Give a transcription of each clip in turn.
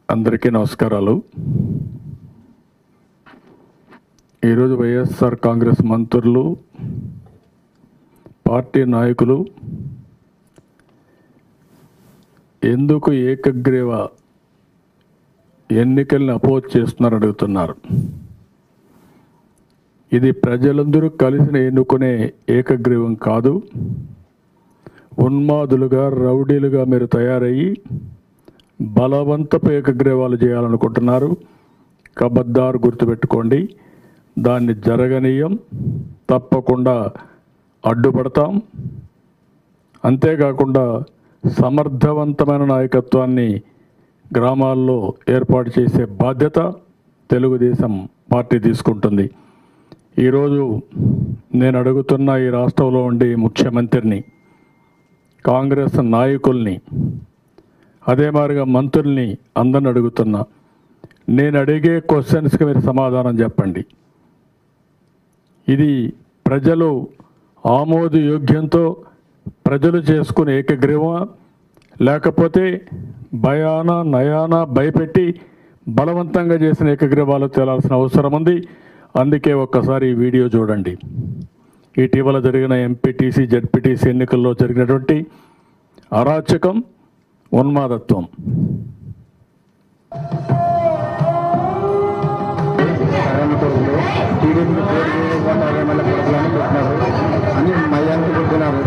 అందరికీ నమస్కారాలు ఈరోజు వైఎస్ఆర్ కాంగ్రెస్ మంత్రులు పార్టీ నాయకులు ఎందుకు ఏకగ్రీవ ఎన్నికల్ని అపోజ్ చేస్తున్నారు అడుగుతున్నారు ఇది ప్రజలందరూ కలిసి ఎన్నుకునే ఏకగ్రీవం కాదు ఉన్మాదులుగా రౌడీలుగా మీరు తయారయ్యి బలవంతపు ఏకగ్రీవాలు చేయాలనుకుంటున్నారు కబద్దారు గుర్తుపెట్టుకోండి దాన్ని జరగనీయం తప్పకుండా అడ్డుపడతాం అంతేకాకుండా సమర్థవంతమైన నాయకత్వాన్ని గ్రామాల్లో ఏర్పాటు చేసే బాధ్యత తెలుగుదేశం పార్టీ తీసుకుంటుంది ఈరోజు నేను అడుగుతున్న ఈ రాష్ట్రంలో ఉండే ముఖ్యమంత్రిని కాంగ్రెస్ నాయకుల్ని అదే మాదిరిగా మంత్రుల్ని అందరిని అడుగుతున్నా నేను అడిగే క్వశ్చన్స్కి మీరు సమాధానం చెప్పండి ఇది ప్రజలు ఆమోదయోగ్యంతో ప్రజలు చేసుకునే ఏకగ్రీవమా లేకపోతే భయాన నయాన భయపెట్టి బలవంతంగా చేసిన ఏకగ్రీవాలు తేలాల్సిన అవసరం ఉంది అందుకే ఒక్కసారి ఈ వీడియో చూడండి ఇటీవల జరిగిన ఎంపీటీసీ జడ్పీటీసీ ఎన్నికల్లో జరిగినటువంటి అరాచకం ఉన్మాదత్వం కోయంబత్తూరులో టీడీపీ పేరు వేయకుండా ఎమ్మెల్యే కొడుకులని పెట్టినారు అని మయ్యానికి పెట్టినారు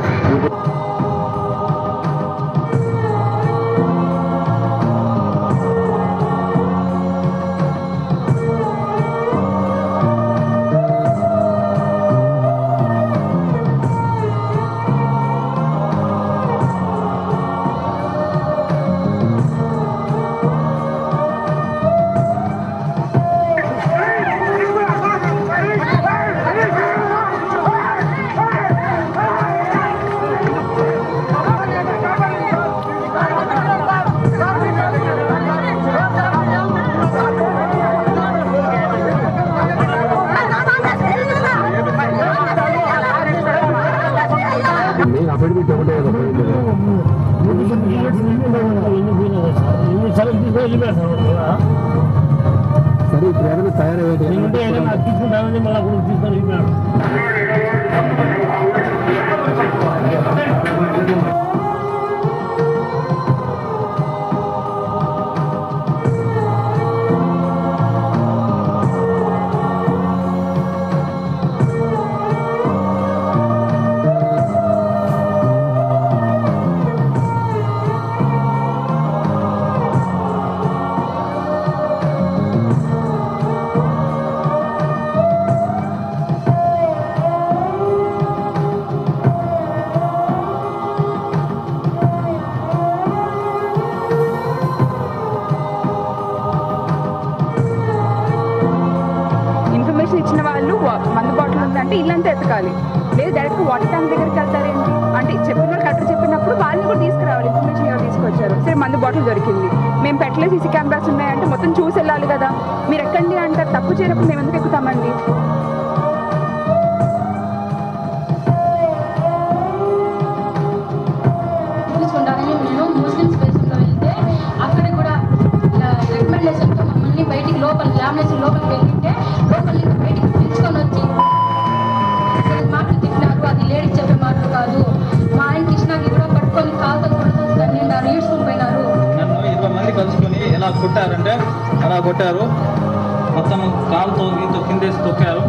నేను అప్పటి నుంచి ఒకటే కదా పోయింది. సరే ఇప్పుడు ఏదైనా తయారయ్యేది ఇన్ఫర్మేషన్ ఇచ్చిన వాళ్ళు వా- మందు బాటిల్ ఉందంటే ఇల్లంతా ఎతకాలి లేదు డైరెక్ట్ వాటర్ ట్యాంక్ దగ్గరికి వెళ్తారేంటి అంటే చెప్పిన వాళ్ళు కరెక్ట్ చెప్పినప్పుడు వాళ్ళని కూడా తీసుకురావాలి ఇన్ఫర్మేషన్ ఎవరు తీసుకొచ్చారు సరే మందు బాటిల్ దొరికింది మేము పెట్టలేదు సీసీ కెమెరాస్ ఉన్నాయంటే మొత్తం చూసి వెళ్ళాలి కదా మీరు ఎక్కండి అంటారు తప్పు చేయనప్పుడు మేము ఎందుకు ఎక్కుతామండి తీసుకుంటానని నేను ముస్లిం స్పేస్లో వెళ్తే అక్కడ కూడా రికమెండేషన్తో మమ్మల్ని బయటికి లోపలికి లామినేషన్ లోపలికి వెళ్ళింటే లోపల నుంచి బయటికి పిలుచుకొని వచ్చి అసలు మాటలు తిట్టినారు అది లేడీస్ చెప్పే మాటలు కాదు మా ఆయన కృష్ణకి కూడా పట్టుకొని కాలుతో కొడుతూ తన్నిండారు ఈడ్చుకుని పోయినారు నన్ను ఇరవై మంది కలుసుకొని ఎలా కొట్టారంటే అలా కొట్టారు మొత్తం కాలుతో గీతో కిందేసి తొక్కారు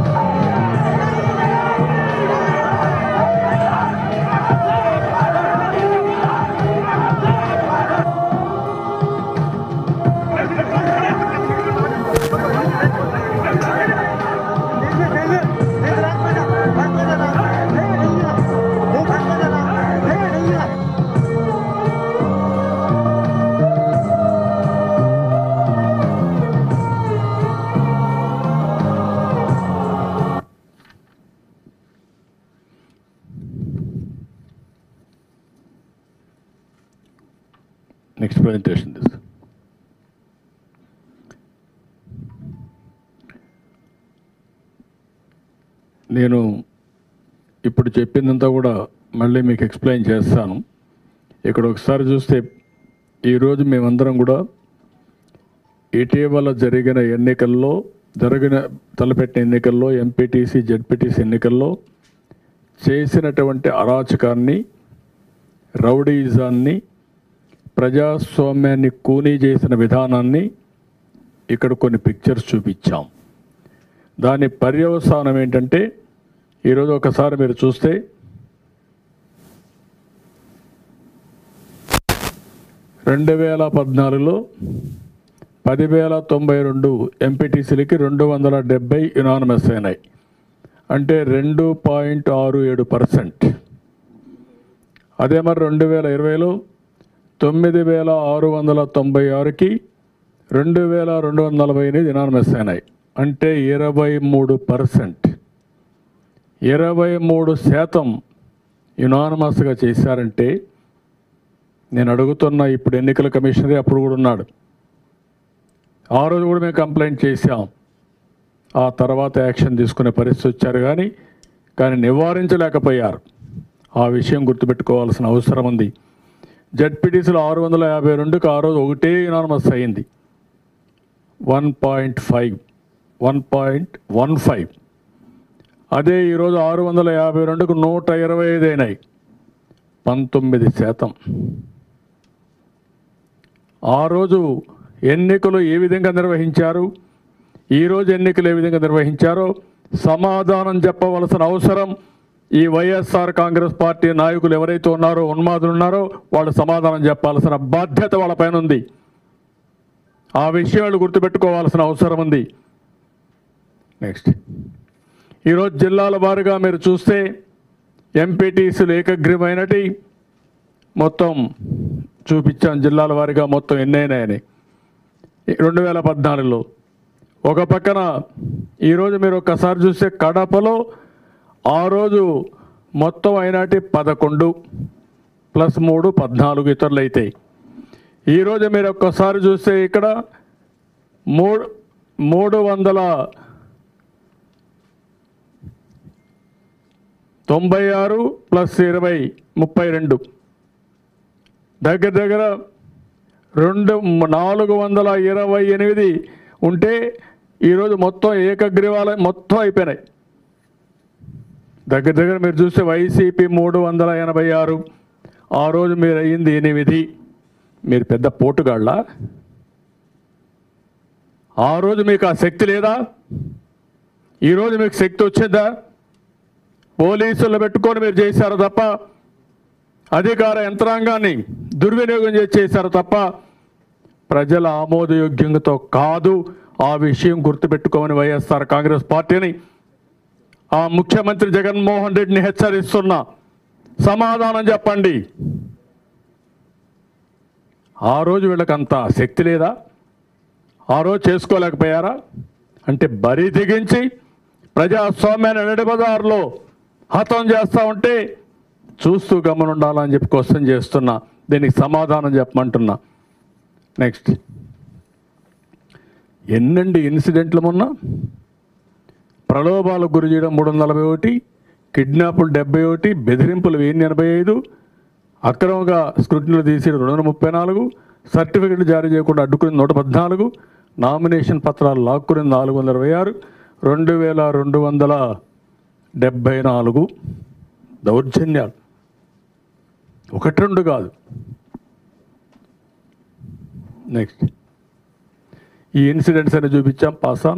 నెక్స్ట్ ప్రజెంటేషన్ దిస్ నేను ఇప్పుడు చెప్పిందంతా కూడా మళ్ళీ మీకు ఎక్స్ప్లెయిన్ చేస్తాను ఇక్కడ ఒకసారి చూస్తే ఈరోజు మేమందరం కూడా ఇటీవల జరిగిన ఎన్నికల్లో జరిగిన తలపెట్టిన ఎన్నికల్లో ఎంపీటీసీ జడ్పీటీసీ ఎన్నికల్లో చేసినటువంటి అరాచకాన్ని రౌడీజాన్ని ప్రజాస్వామ్యాన్ని కూనీ చేసిన విధానాన్ని ఇక్కడ కొన్ని పిక్చర్స్ చూపించాం దాని పర్యవసానం ఏంటంటే ఈరోజు ఒకసారి మీరు చూస్తే రెండు వేల పద్నాలుగులో పదివేల తొంభై రెండు ఎంపీటీసీలకి రెండు వందల డెబ్బై యునానమస్ అయినాయి అంటే రెండు పాయింట్ ఆరు ఏడు పర్సెంట్ అదే మరి రెండు వేల ఇరవైలో తొమ్మిది వేల ఆరు వందల తొంభై ఆరుకి రెండు వేల రెండు వందల నలభై ఎనిమిది యునానమస్ అయినాయి అంటే ఇరవై మూడు పర్సెంట్ ఇరవై మూడు శాతం యునానమస్గా చేశారంటే నేను అడుగుతున్న ఇప్పుడు ఎన్నికల కమిషనరే అప్పుడు కూడా ఉన్నాడు ఆ రోజు కూడా మేము కంప్లైంట్ చేశాం ఆ తర్వాత యాక్షన్ తీసుకునే పరిస్థితి వచ్చారు కానీ కానీ నివారించలేకపోయారు ఆ విషయం గుర్తుపెట్టుకోవాల్సిన అవసరం ఉంది జడ్పీటీసీలో ఆరు వందల యాభై రెండుకి ఆ రోజు ఒకటే యునానమస్ అయింది one point five one point one five అదే ఈరోజు ఆరు వందల యాభై రెండుకు నూట ఇరవై ఐదు అయినాయి పంతొమ్మిది శాతం ఆ రోజు ఎన్నికలు ఏ విధంగా నిర్వహించారు ఈరోజు ఎన్నికలు ఏ విధంగా నిర్వహించారో సమాధానం చెప్పవలసిన అవసరం ఈ వైఎస్ఆర్ కాంగ్రెస్ పార్టీ నాయకులు ఎవరైతే ఉన్నారో ఉన్మాదులు ఉన్నారో వాళ్ళు సమాధానం చెప్పాల్సిన బాధ్యత వాళ్ళపైన ఉంది ఆ విషయాలు గుర్తుపెట్టుకోవాల్సిన అవసరం ఉంది నెక్స్ట్ ఈరోజు జిల్లాల వారుగా మీరు చూస్తే ఎంపీటీసీలు ఏకగ్రీవమైనటి మొత్తం చూపించాం జిల్లాల వారీగా మొత్తం ఎన్నైనాయని రెండు వేల పద్నాలుగులో ఒక పక్కన ఈరోజు మీరు ఒక్కసారి చూస్తే కడపలో ఆ రోజు మొత్తం అయినాటి పదకొండు ప్లస్ మూడు పద్నాలుగు ఇతరులు అయితే ఈరోజు మీరు ఒక్కసారి చూస్తే ఇక్కడ మూడు మూడు వందల తొంభై ఆరు ప్లస్ ఇరవై ముప్పై రెండు దగ్గర దగ్గర రెండు నాలుగు వందల ఇరవై ఎనిమిది ఉంటే ఈరోజు మొత్తం ఏకగ్రీవాల మొత్తం అయిపోయినాయి దగ్గర దగ్గర మీరు చూస్తే వైసీపీ మూడు వందల ఎనభై ఆరు ఆ రోజు మీరు అయ్యింది ఎనిమిది మీరు పెద్ద పోటుగాళ్ళ ఆ రోజు మీకు ఆ శక్తి లేదా ఈరోజు మీకు శక్తి వచ్చిందా పోలీసులు పెట్టుకొని మీరు చేశారు తప్ప అధికార యంత్రాంగాన్ని దుర్వినియోగం చేసి చేశారు తప్ప ప్రజల ఆమోదయోగ్యంతో కాదు ఆ విషయం గుర్తుపెట్టుకోమని వైఎస్ఆర్ కాంగ్రెస్ పార్టీని ఆ ముఖ్యమంత్రి జగన్మోహన్ రెడ్డిని హెచ్చరిస్తున్నా సమాధానం చెప్పండి ఆ రోజు వీళ్ళకంత శక్తి లేదా ఆ రోజు చేసుకోలేకపోయారా అంటే బరి దిగించి ప్రజాస్వామ్యాన్ని నడిబజార్లో హతం చేస్తూ ఉంటే చూస్తూ గమనుండాలని చెప్పి క్వశ్చన్ చేస్తున్నా దీనికి సమాధానం చెప్పమంటున్నా నెక్స్ట్ ఎన్నండి ఇన్సిడెంట్లు మొన్న ప్రలోభాలకు గురి చేయడం మూడు వందల నలభై ఒకటి కిడ్నాపులు డెబ్బై ఒకటి బెదిరింపులు వెయ్యి ఎనభై ఐదు అక్రమంగా స్క్రూటినీలు తీసి రెండు వందల ముప్పై నాలుగు సర్టిఫికెట్లు జారీ చేయకుండా అడ్డుకుని నూట పద్నాలుగు నామినేషన్ పత్రాలు లాక్కుని నాలుగు వందల ఇరవై ఆరు రెండు వేల రెండు వందల డెబ్బై నాలుగు దౌర్జన్యాలు ఒకటి రెండు కాదు నెక్స్ట్ ఈ ఇన్సిడెంట్స్ అని చూపించాం పాసాం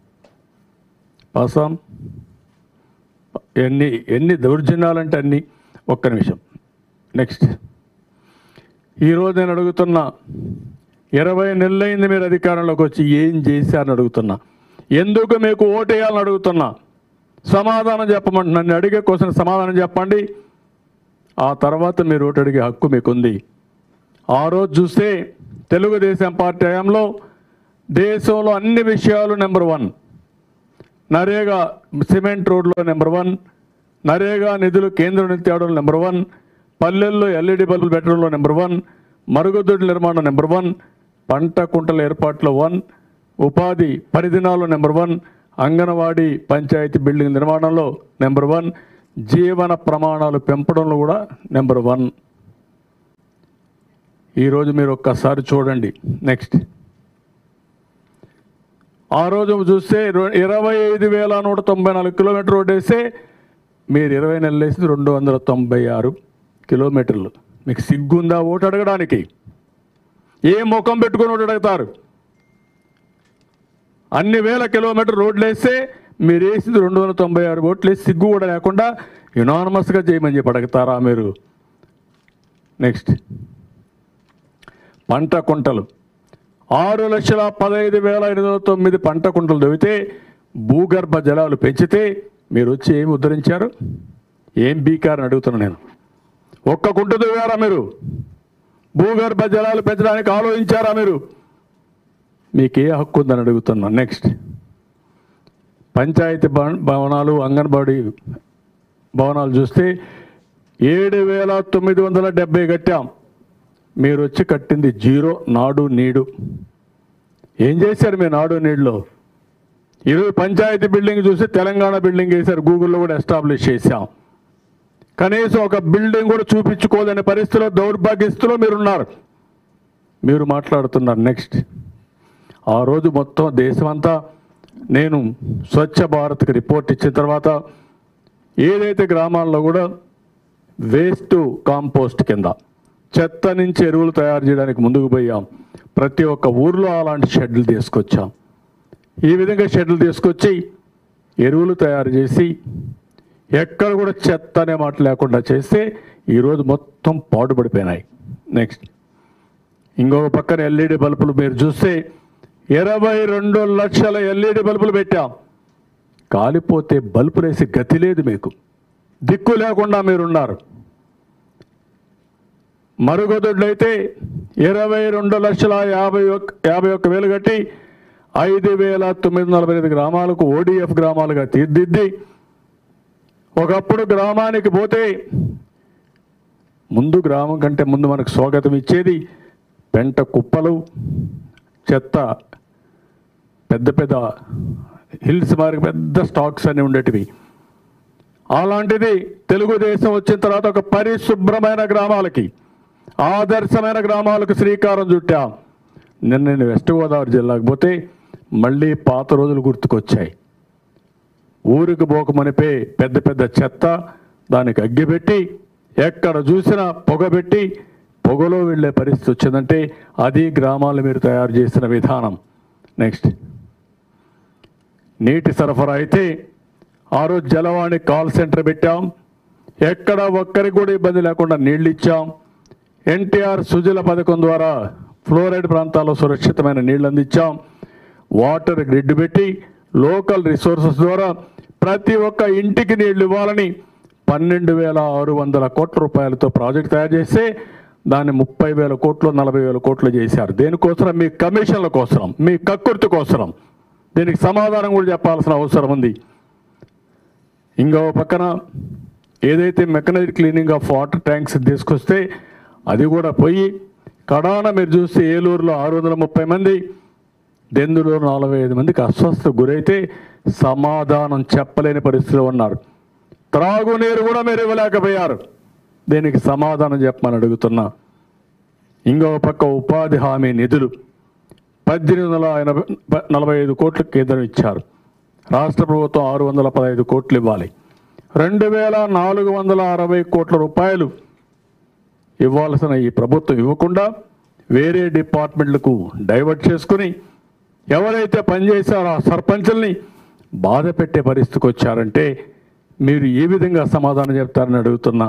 పాసాం ఎన్ని ఎన్ని దౌర్జన్యాలంటే అన్ని ఒక్క నిమిషం నెక్స్ట్ ఈరోజు నేను అడుగుతున్నా ఇరవై నెలలైంది మీరు అధికారంలోకి వచ్చి ఏం చేశారని అడుగుతున్నా ఎందుకు మీకు ఓటేయాలని అడుగుతున్నా సమాధానం చెప్పమంటే నన్ను అడిగే క్వశ్చన్ సమాధానం చెప్పండి ఆ తర్వాత మీరు ఓటు అడిగే హక్కు మీకుంది ఆ రోజు చూస్తే తెలుగుదేశం పార్టీ హయాంలో దేశంలో అన్ని విషయాలు నెంబర్ వన్ నరేగా సిమెంట్ రోడ్లో నెంబర్ వన్ నరేగా నిధులు కేంద్రం నుంచి తేవడం నెంబర్ వన్ పల్లెల్లో ఎల్ఈడి బల్బులు పెట్టడంలో నెంబర్ వన్ మరుగుదొడ్ల నిర్మాణం నెంబర్ వన్ పంట కుంటల ఏర్పాట్లో వన్ ఉపాధి పరిదినాల్లో number one anganwadi panchayat building నిర్మాణంలో నెంబర్ వన్ జీవన ప్రమాణాలు పెంపడంలో కూడా నెంబర్ వన్ ఈరోజు మీరు ఒక్కసారి చూడండి నెక్స్ట్ ఆ రోజు చూస్తే రొ- ఇరవై ఐదు వేల నూట తొంభై నాలుగు కిలోమీటర్ రోడ్ వేస్తే మీరు ఇరవై నెలలు వేసింది రెండు వందల తొంభై ఆరు కిలోమీటర్లు మీకు సిగ్గుందా ఓటు అడగడానికి ఏ ముఖం పెట్టుకొని ఓటు అడుగుతారు అన్ని వేల కిలోమీటర్ రోడ్లు వేస్తే మీరు వేసింది రెండు వందల తొంభై ఆరు ఓట్లు వేసి సిగ్గు కూడా లేకుండా యునానమస్గా చేయమని చెప్పి అడుగుతారా మీరు నెక్స్ట్ పంట కుంటలు ఆరు లక్షల పదహైదు వేల ఎనిమిది వందల తొమ్మిది పంట కుంటలు దొవితే భూగర్భ జలాలు పెంచితే మీరు వచ్చి ఏమి ఉద్ధరించారు ఏం బీకారని అడుగుతున్నా నేను ఒక్క కుంట దువ్వారా మీరు భూగర్భ జలాలు పెంచడానికి ఆలోచించారా మీరు మీకు ఏ హక్కు ఉందని అడుగుతున్నా నెక్స్ట్ పంచాయతీ భవ- భవనాలు అంగన్వాడీ భవనాలు చూస్తే ఏడు వేల తొమ్మిది వందల డెబ్బై కట్టాం మీరు వచ్చి కట్టింది జీరో నాడు నీడు ఏం చేశారు మీ నాడు నీడులో ఈరోజు పంచాయతీ బిల్డింగ్ చూసి తెలంగాణ బిల్డింగ్ వేశారు గూగుల్లో కూడా ఎస్టాబ్లిష్ చేశాం కనీసం ఒక బిల్డింగ్ కూడా చూపించుకోలేని పరిస్థితిలో దౌర్భాగ్యస్థితిలో మీరున్నారు మీరు మాట్లాడుతున్నారు నెక్స్ట్ ఆ రోజు మొత్తం దేశమంతా నేను స్వచ్ఛ భారత్కి రిపోర్ట్ ఇచ్చిన తర్వాత ఏదైతే గ్రామాల్లో కూడా వేస్ట్ కాంపోస్ట్ కింద చెత్త నుంచి ఎరువులు తయారు చేయడానికి ముందుకు పోయాం ప్రతి ఒక్క ఊర్లో అలాంటి షెడ్లు తీసుకొచ్చాం ఈ విధంగా షెడ్లు తీసుకొచ్చి ఎరువులు తయారు చేసి ఎక్కడ కూడా చెత్త అనే మాట లేకుండా చేస్తే ఈరోజు మొత్తం పాడుపడిపోయినాయి నెక్స్ట్ ఇంకొక పక్కన ఎల్ఈడి బల్బులు మీరు చూస్తే ఇరవై రెండు లక్షల ఎల్ఈడి బల్బులు పెట్టాం కాలిపోతే బల్బులు వేసి గతి లేదు మీకు దిక్కు లేకుండా మీరున్నారు మరుగుదొడ్లు అయితే ఇరవై రెండు లక్షల యాభై ఒక్క యాభై ఒక్క వేలు కట్టి ఐదు వేల తొమ్మిది వందల నలభై ఐదు గ్రామాలకు ఓడిఎఫ్ గ్రామాలుగా తీర్దిద్ది ఒకప్పుడు గ్రామానికి పోతే ముందు గ్రామం కంటే ముందు మనకు స్వాగతం ఇచ్చేది పెంట కుప్పలు చెత్త పెద్ద పెద్ద హిల్స్ మారి పెద్ద స్టాక్స్ అన్ని ఉండేటివి అలాంటిది తెలుగుదేశం వచ్చిన తర్వాత ఒక పరిశుభ్రమైన గ్రామాలకి ఆదర్శమైన గ్రామాలకు శ్రీకారం చుట్టాం నిన్న నేను వెస్ట్ గోదావరి జిల్లాకు పోతే మళ్ళీ పాత రోజులు గుర్తుకొచ్చాయి ఊరికి పోకమనిపే పెద్ద పెద్ద చెత్త దానికి అగ్గిపెట్టి ఎక్కడ చూసినా పొగబెట్టి పొగలో వెళ్ళే పరిస్థితి వచ్చిందంటే అది గ్రామాలు మీరు తయారు చేసిన విధానం నెక్స్ట్ నీటి సరఫరా అయితే ఆ రోజు జలవాణి కాల్ సెంటర్ పెట్టాం ఎక్కడ ఒక్కరికి కూడా ఇబ్బంది లేకుండా నీళ్లు ఇచ్చాం ఎన్టీఆర్ సుజల పథకం ద్వారా ఫ్లోరైడ్ ప్రాంతాల్లో సురక్షితమైన నీళ్లు అందించాం వాటర్ గ్రిడ్ పెట్టి లోకల్ రిసోర్సెస్ ద్వారా ప్రతి ఒక్క ఇంటికి నీళ్లు ఇవ్వాలని పన్నెండు వేల ఆరు వందల కోట్ల రూపాయలతో ప్రాజెక్ట్ తయారు చేస్తే దాన్ని ముప్పై వేల కోట్లు నలభై వేల కోట్లు చేశారు దేనికోసం మీ కమిషన్ల కోసం మీ కక్కుర్తి కోసం దీనికి సమాధానం కూడా చెప్పాల్సిన అవసరం ఉంది ఇంకో పక్కన ఏదైతే mechanised cleaning of water tanks తీసుకొస్తే అది కూడా పోయి కడాన మీరు చూస్తే ఏలూరులో ఆరు వందల ముప్పై మంది దెందులో నలభై ఐదు మందికి అస్వస్థ గురైతే సమాధానం చెప్పలేని పరిస్థితిలో ఉన్నారు త్రాగునీరు కూడా మీరు ఇవ్వలేకపోయారు దీనికి సమాధానం చెప్పమని అడుగుతున్నా ఇంకో పక్క ఉపాధి హామీ నిధులు పద్దెనిమిది వందల ఎనభై ప- నలభై ఐదు కోట్ల కేంద్రం ఇచ్చారు రాష్ట్ర ప్రభుత్వం ఆరు వందల పదహైదు కోట్లు ఇవ్వాలి రెండు వేల నాలుగు వందల అరవై కోట్ల రూపాయలు ఇవ్వాల్సిన ఈ ప్రభుత్వం ఇవ్వకుండా వేరే డిపార్ట్మెంట్లకు డైవర్ట్ చేసుకుని ఎవరైతే పనిచేశారో ఆ సర్పంచుల్ని బాధ పెట్టే పరిస్థితికి వచ్చారంటే మీరు ఏ విధంగా సమాధానం చెప్తారని అడుగుతున్నా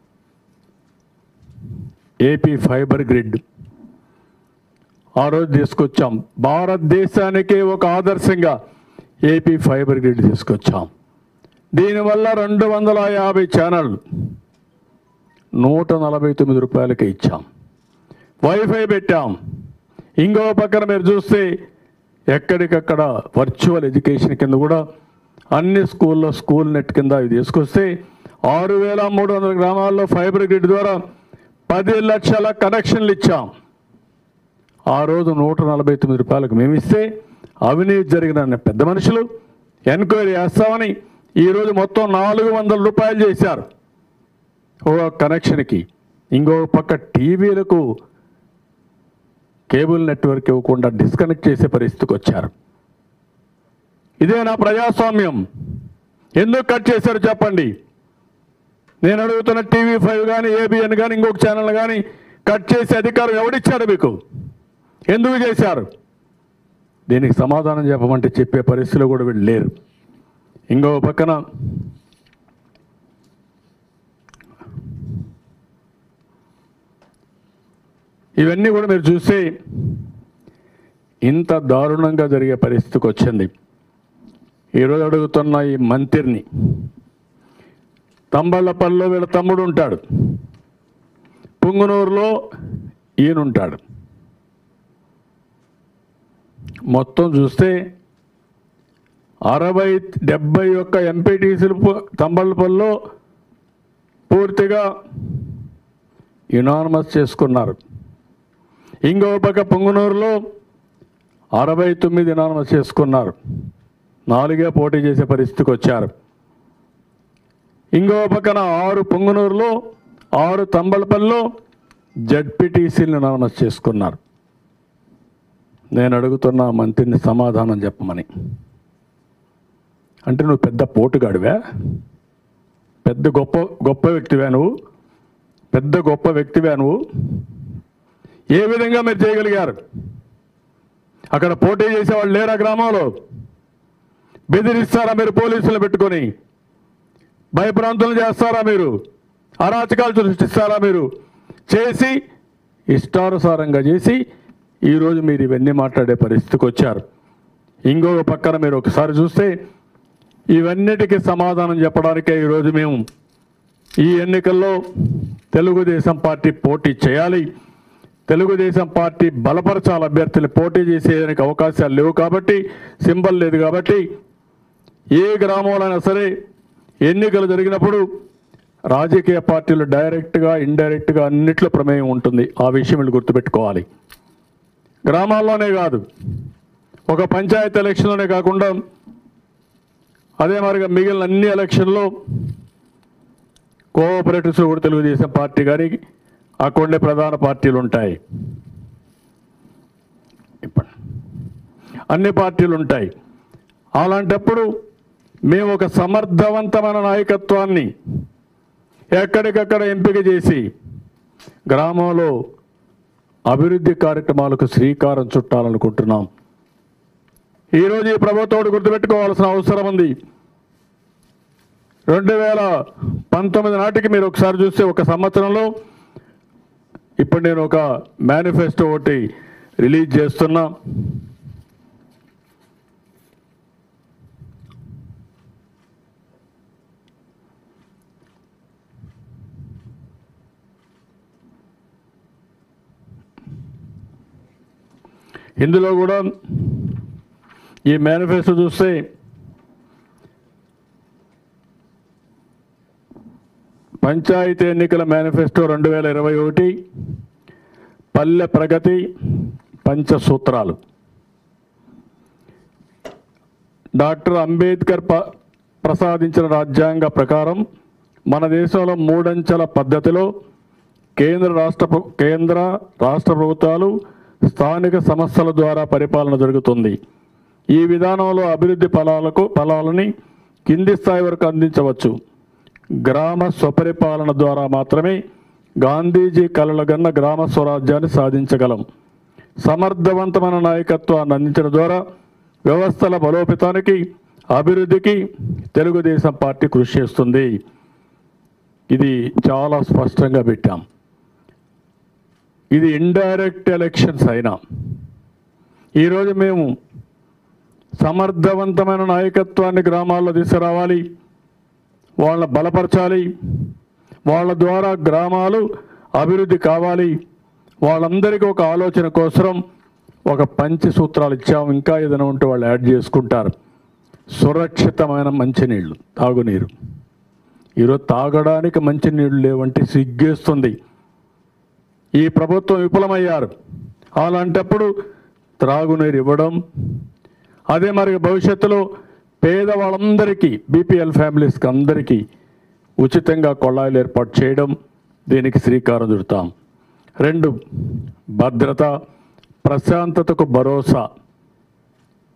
ఏపీ ఫైబర్ గ్రిడ్ ఆ రోజు తీసుకొచ్చాం భారతదేశానికే ఒక ఆదర్శంగా ఏపీ ఫైబర్ గ్రిడ్ తీసుకొచ్చాం దీనివల్ల రెండు వందల యాభై ఛానళ్ళు నూట నలభై తొమ్మిది రూపాయలకి ఇచ్చాం వైఫై పెట్టాం ఇంకో పక్కన మీరు చూస్తే ఎక్కడికక్కడ వర్చువల్ ఎడ్యుకేషన్ కింద కూడా అన్ని స్కూల్లో స్కూల్ నెట్ కింద ఇవి తీసుకొస్తే ఆరు వేల మూడు వందల గ్రామాల్లో ఫైబర్ గ్రిడ్ ద్వారా పది లక్షల కనెక్షన్లు ఇచ్చాం ఆ రోజు నూట నలభై తొమ్మిది రూపాయలకు మేము ఇస్తే అవినీతి జరిగిన పెద్ద మనుషులు ఎంక్వైరీ చేస్తామని ఈరోజు మొత్తం నాలుగు వందల రూపాయలు చేశారు ఒక కనెక్షన్కి ఇంకో పక్క టీవీలకు కేబుల్ నెట్వర్క్ ఇవ్వకుండా డిస్కనెక్ట్ చేసే పరిస్థితికి వచ్చారు ఇదే నా ప్రజాస్వామ్యం ఎందుకు కట్ చేశారు చెప్పండి నేను అడుగుతున్న టీవీ ఫైవ్ కానీ ఏబిఎన్ కానీ ఇంకొక ఛానల్ కానీ కట్ చేసే అధికారం ఎవడిచ్చాడు మీకు ఎందుకు చేశారు దీనికి సమాధానం చెప్పమంటే చెప్పే పరిస్థితిలో కూడా వీళ్ళు లేరు ఇంకో పక్కన ఇవన్నీ కూడా మీరు చూస్తే ఇంత దారుణంగా జరిగే పరిస్థితికి వచ్చింది ఈరోజు అడుగుతున్న ఈ మంత్రిని తంబళ్ళపల్లిలో వీళ్ళ తమ్ముడు ఉంటాడు పుంగునూరులో ఈయనుంటాడు మొత్తం చూస్తే అరవై డెబ్బై ఒక్క ఎంపీటీసీలు తంబళ్ళపల్లిలో పూర్తిగా యునానమస్ చేసుకున్నారు ఇంకో పక్క పొంగునూరులో అరవై తొమ్మిది యునానమస్ చేసుకున్నారు నాలుగే పోటీ చేసే పరిస్థితికి వచ్చారు ఇంకో పక్కన ఆరు పొంగునూరులో ఆరు తంబలపల్లిలో జడ్పీటీసీలను యునానమస్ చేసుకున్నారు నేను అడుగుతున్న ఆ మంత్రిని సమాధానం చెప్పమని అంటే నువ్వు పెద్ద పోటుగాడివా పెద్ద గొప్ప గొప్ప వ్యక్తివా నువ్వు పెద్ద గొప్ప వ్యక్తివా నువ్వు ఏ విధంగా మీరు చేయగలిగారు అక్కడ పోటీ చేసేవాళ్ళు లేరా గ్రామంలో బెదిరిస్తారా మీరు పోలీసులు పెట్టుకొని భయప్రాంతులు చేస్తారా మీరు అరాచకాలు సృష్టిస్తారా మీరు చేసి ఇష్టానుసారంగా చేసి ఈరోజు మీరు ఇవన్నీ మాట్లాడే పరిస్థితికి వచ్చారు ఇంకొక పక్కన మీరు ఒకసారి చూస్తే ఇవన్నిటికీ సమాధానం చెప్పడానికే ఈరోజు మేము ఈ ఎన్నికల్లో తెలుగుదేశం పార్టీ పోటీ చేయాలి తెలుగుదేశం పార్టీ బలపరచాలి అభ్యర్థులు పోటీ చేసేదానికి అవకాశాలు లేవు కాబట్టి సింబల్ లేదు కాబట్టి ఏ గ్రామంలోనైనా సరే ఎన్నికలు జరిగినప్పుడు రాజకీయ పార్టీలు డైరెక్ట్గా ఇండైరెక్ట్గా అన్నిట్లో ప్రమేయం ఉంటుంది ఆ విషయం వీళ్ళు గుర్తుపెట్టుకోవాలి గ్రామాల్లోనే కాదు ఒక పంచాయతీ ఎలక్షన్లోనే కాకుండా అదే మరిగా మిగిలిన అన్ని ఎలక్షన్లో కోఆపరేటివ్స్ కూడా తెలుగుదేశం పార్టీ కానీ అక్కడే ప్రధాన పార్టీలు ఉంటాయి ఇప్పుడు అన్ని పార్టీలు ఉంటాయి అలాంటప్పుడు మేము ఒక సమర్థవంతమైన నాయకత్వాన్ని ఎక్కడికక్కడ ఎంపిక చేసి గ్రామంలో అభివృద్ధి కార్యక్రమాలకు శ్రీకారం చుట్టాలనుకుంటున్నాం ఈరోజు ఈ ప్రభుత్వం గుర్తుపెట్టుకోవాల్సిన అవసరం ఉంది రెండు వేల పంతొమ్మిది నాటికి మీరు ఒకసారి చూస్తే ఒక సంవత్సరంలో ఇప్పుడు నేను ఒక మేనిఫెస్టో ఒకటి రిలీజ్ చేస్తున్నా ఇందులో కూడా ఈ మేనిఫెస్టో చూస్తే పంచాయతీ ఎన్నికల మేనిఫెస్టో రెండు వేల ఇరవై ఒకటి పల్లె ప్రగతి పంచసూత్రాలు డాక్టర్ అంబేద్కర్ ప ప్రసాదించిన రాజ్యాంగ ప్రకారం మన దేశంలో మూడంచెల పద్ధతిలో కేంద్ర రాష్ట్ర ప్ర- కేంద్ర రాష్ట్ర ప్రభుత్వాలు స్థానిక సంస్థల ద్వారా పరిపాలన జరుగుతుంది ఈ విధానంలో అభివృద్ధి ఫలాలకు ఫలాలని కింది స్థాయి వరకు అందించవచ్చు గ్రామ స్వపరిపాలన ద్వారా మాత్రమే గాంధీజీ కలలుగన్న గ్రామ స్వరాజ్యాన్ని సాధించగలం సమర్థవంతమైన నాయకత్వాన్ని అందించడం ద్వారా వ్యవస్థల బలోపేతానికి అభివృద్ధికి తెలుగుదేశం పార్టీ కృషి చేస్తుంది ఇది చాలా స్పష్టంగా పెట్టాం ఇది ఇండైరెక్ట్ ఎలక్షన్స్ అయినా ఈరోజు మేము సమర్థవంతమైన నాయకత్వాన్ని గ్రామాల్లో తీసుకురావాలి వాళ్ళని బలపరచాలి వాళ్ళ ద్వారా గ్రామాలు అభివృద్ధి కావాలి వాళ్ళందరికీ ఒక ఆలోచన కోసం ఒక పంచి సూత్రాలు ఇచ్చాము ఇంకా ఏదైనా ఉంటే వాళ్ళు యాడ్ చేసుకుంటారు సురక్షితమైన మంచినీళ్ళు తాగునీరు ఈరోజు తాగడానికి మంచినీళ్ళు లేవంటే సిగ్గేస్తుంది ఈ ప్రభుత్వం విఫలమయ్యారు అలాంటప్పుడు త్రాగునీరు ఇవ్వడం అదే మరి భవిష్యత్తులో పేదవాళ్ళందరికీ బీపీఎల్ ఫ్యామిలీస్కి అందరికీ ఉచితంగా కొళాయిలు ఏర్పాటు చేయడం దీనికి శ్రీకారం చుడతాం రెండు భద్రత ప్రశాంతతకు భరోసా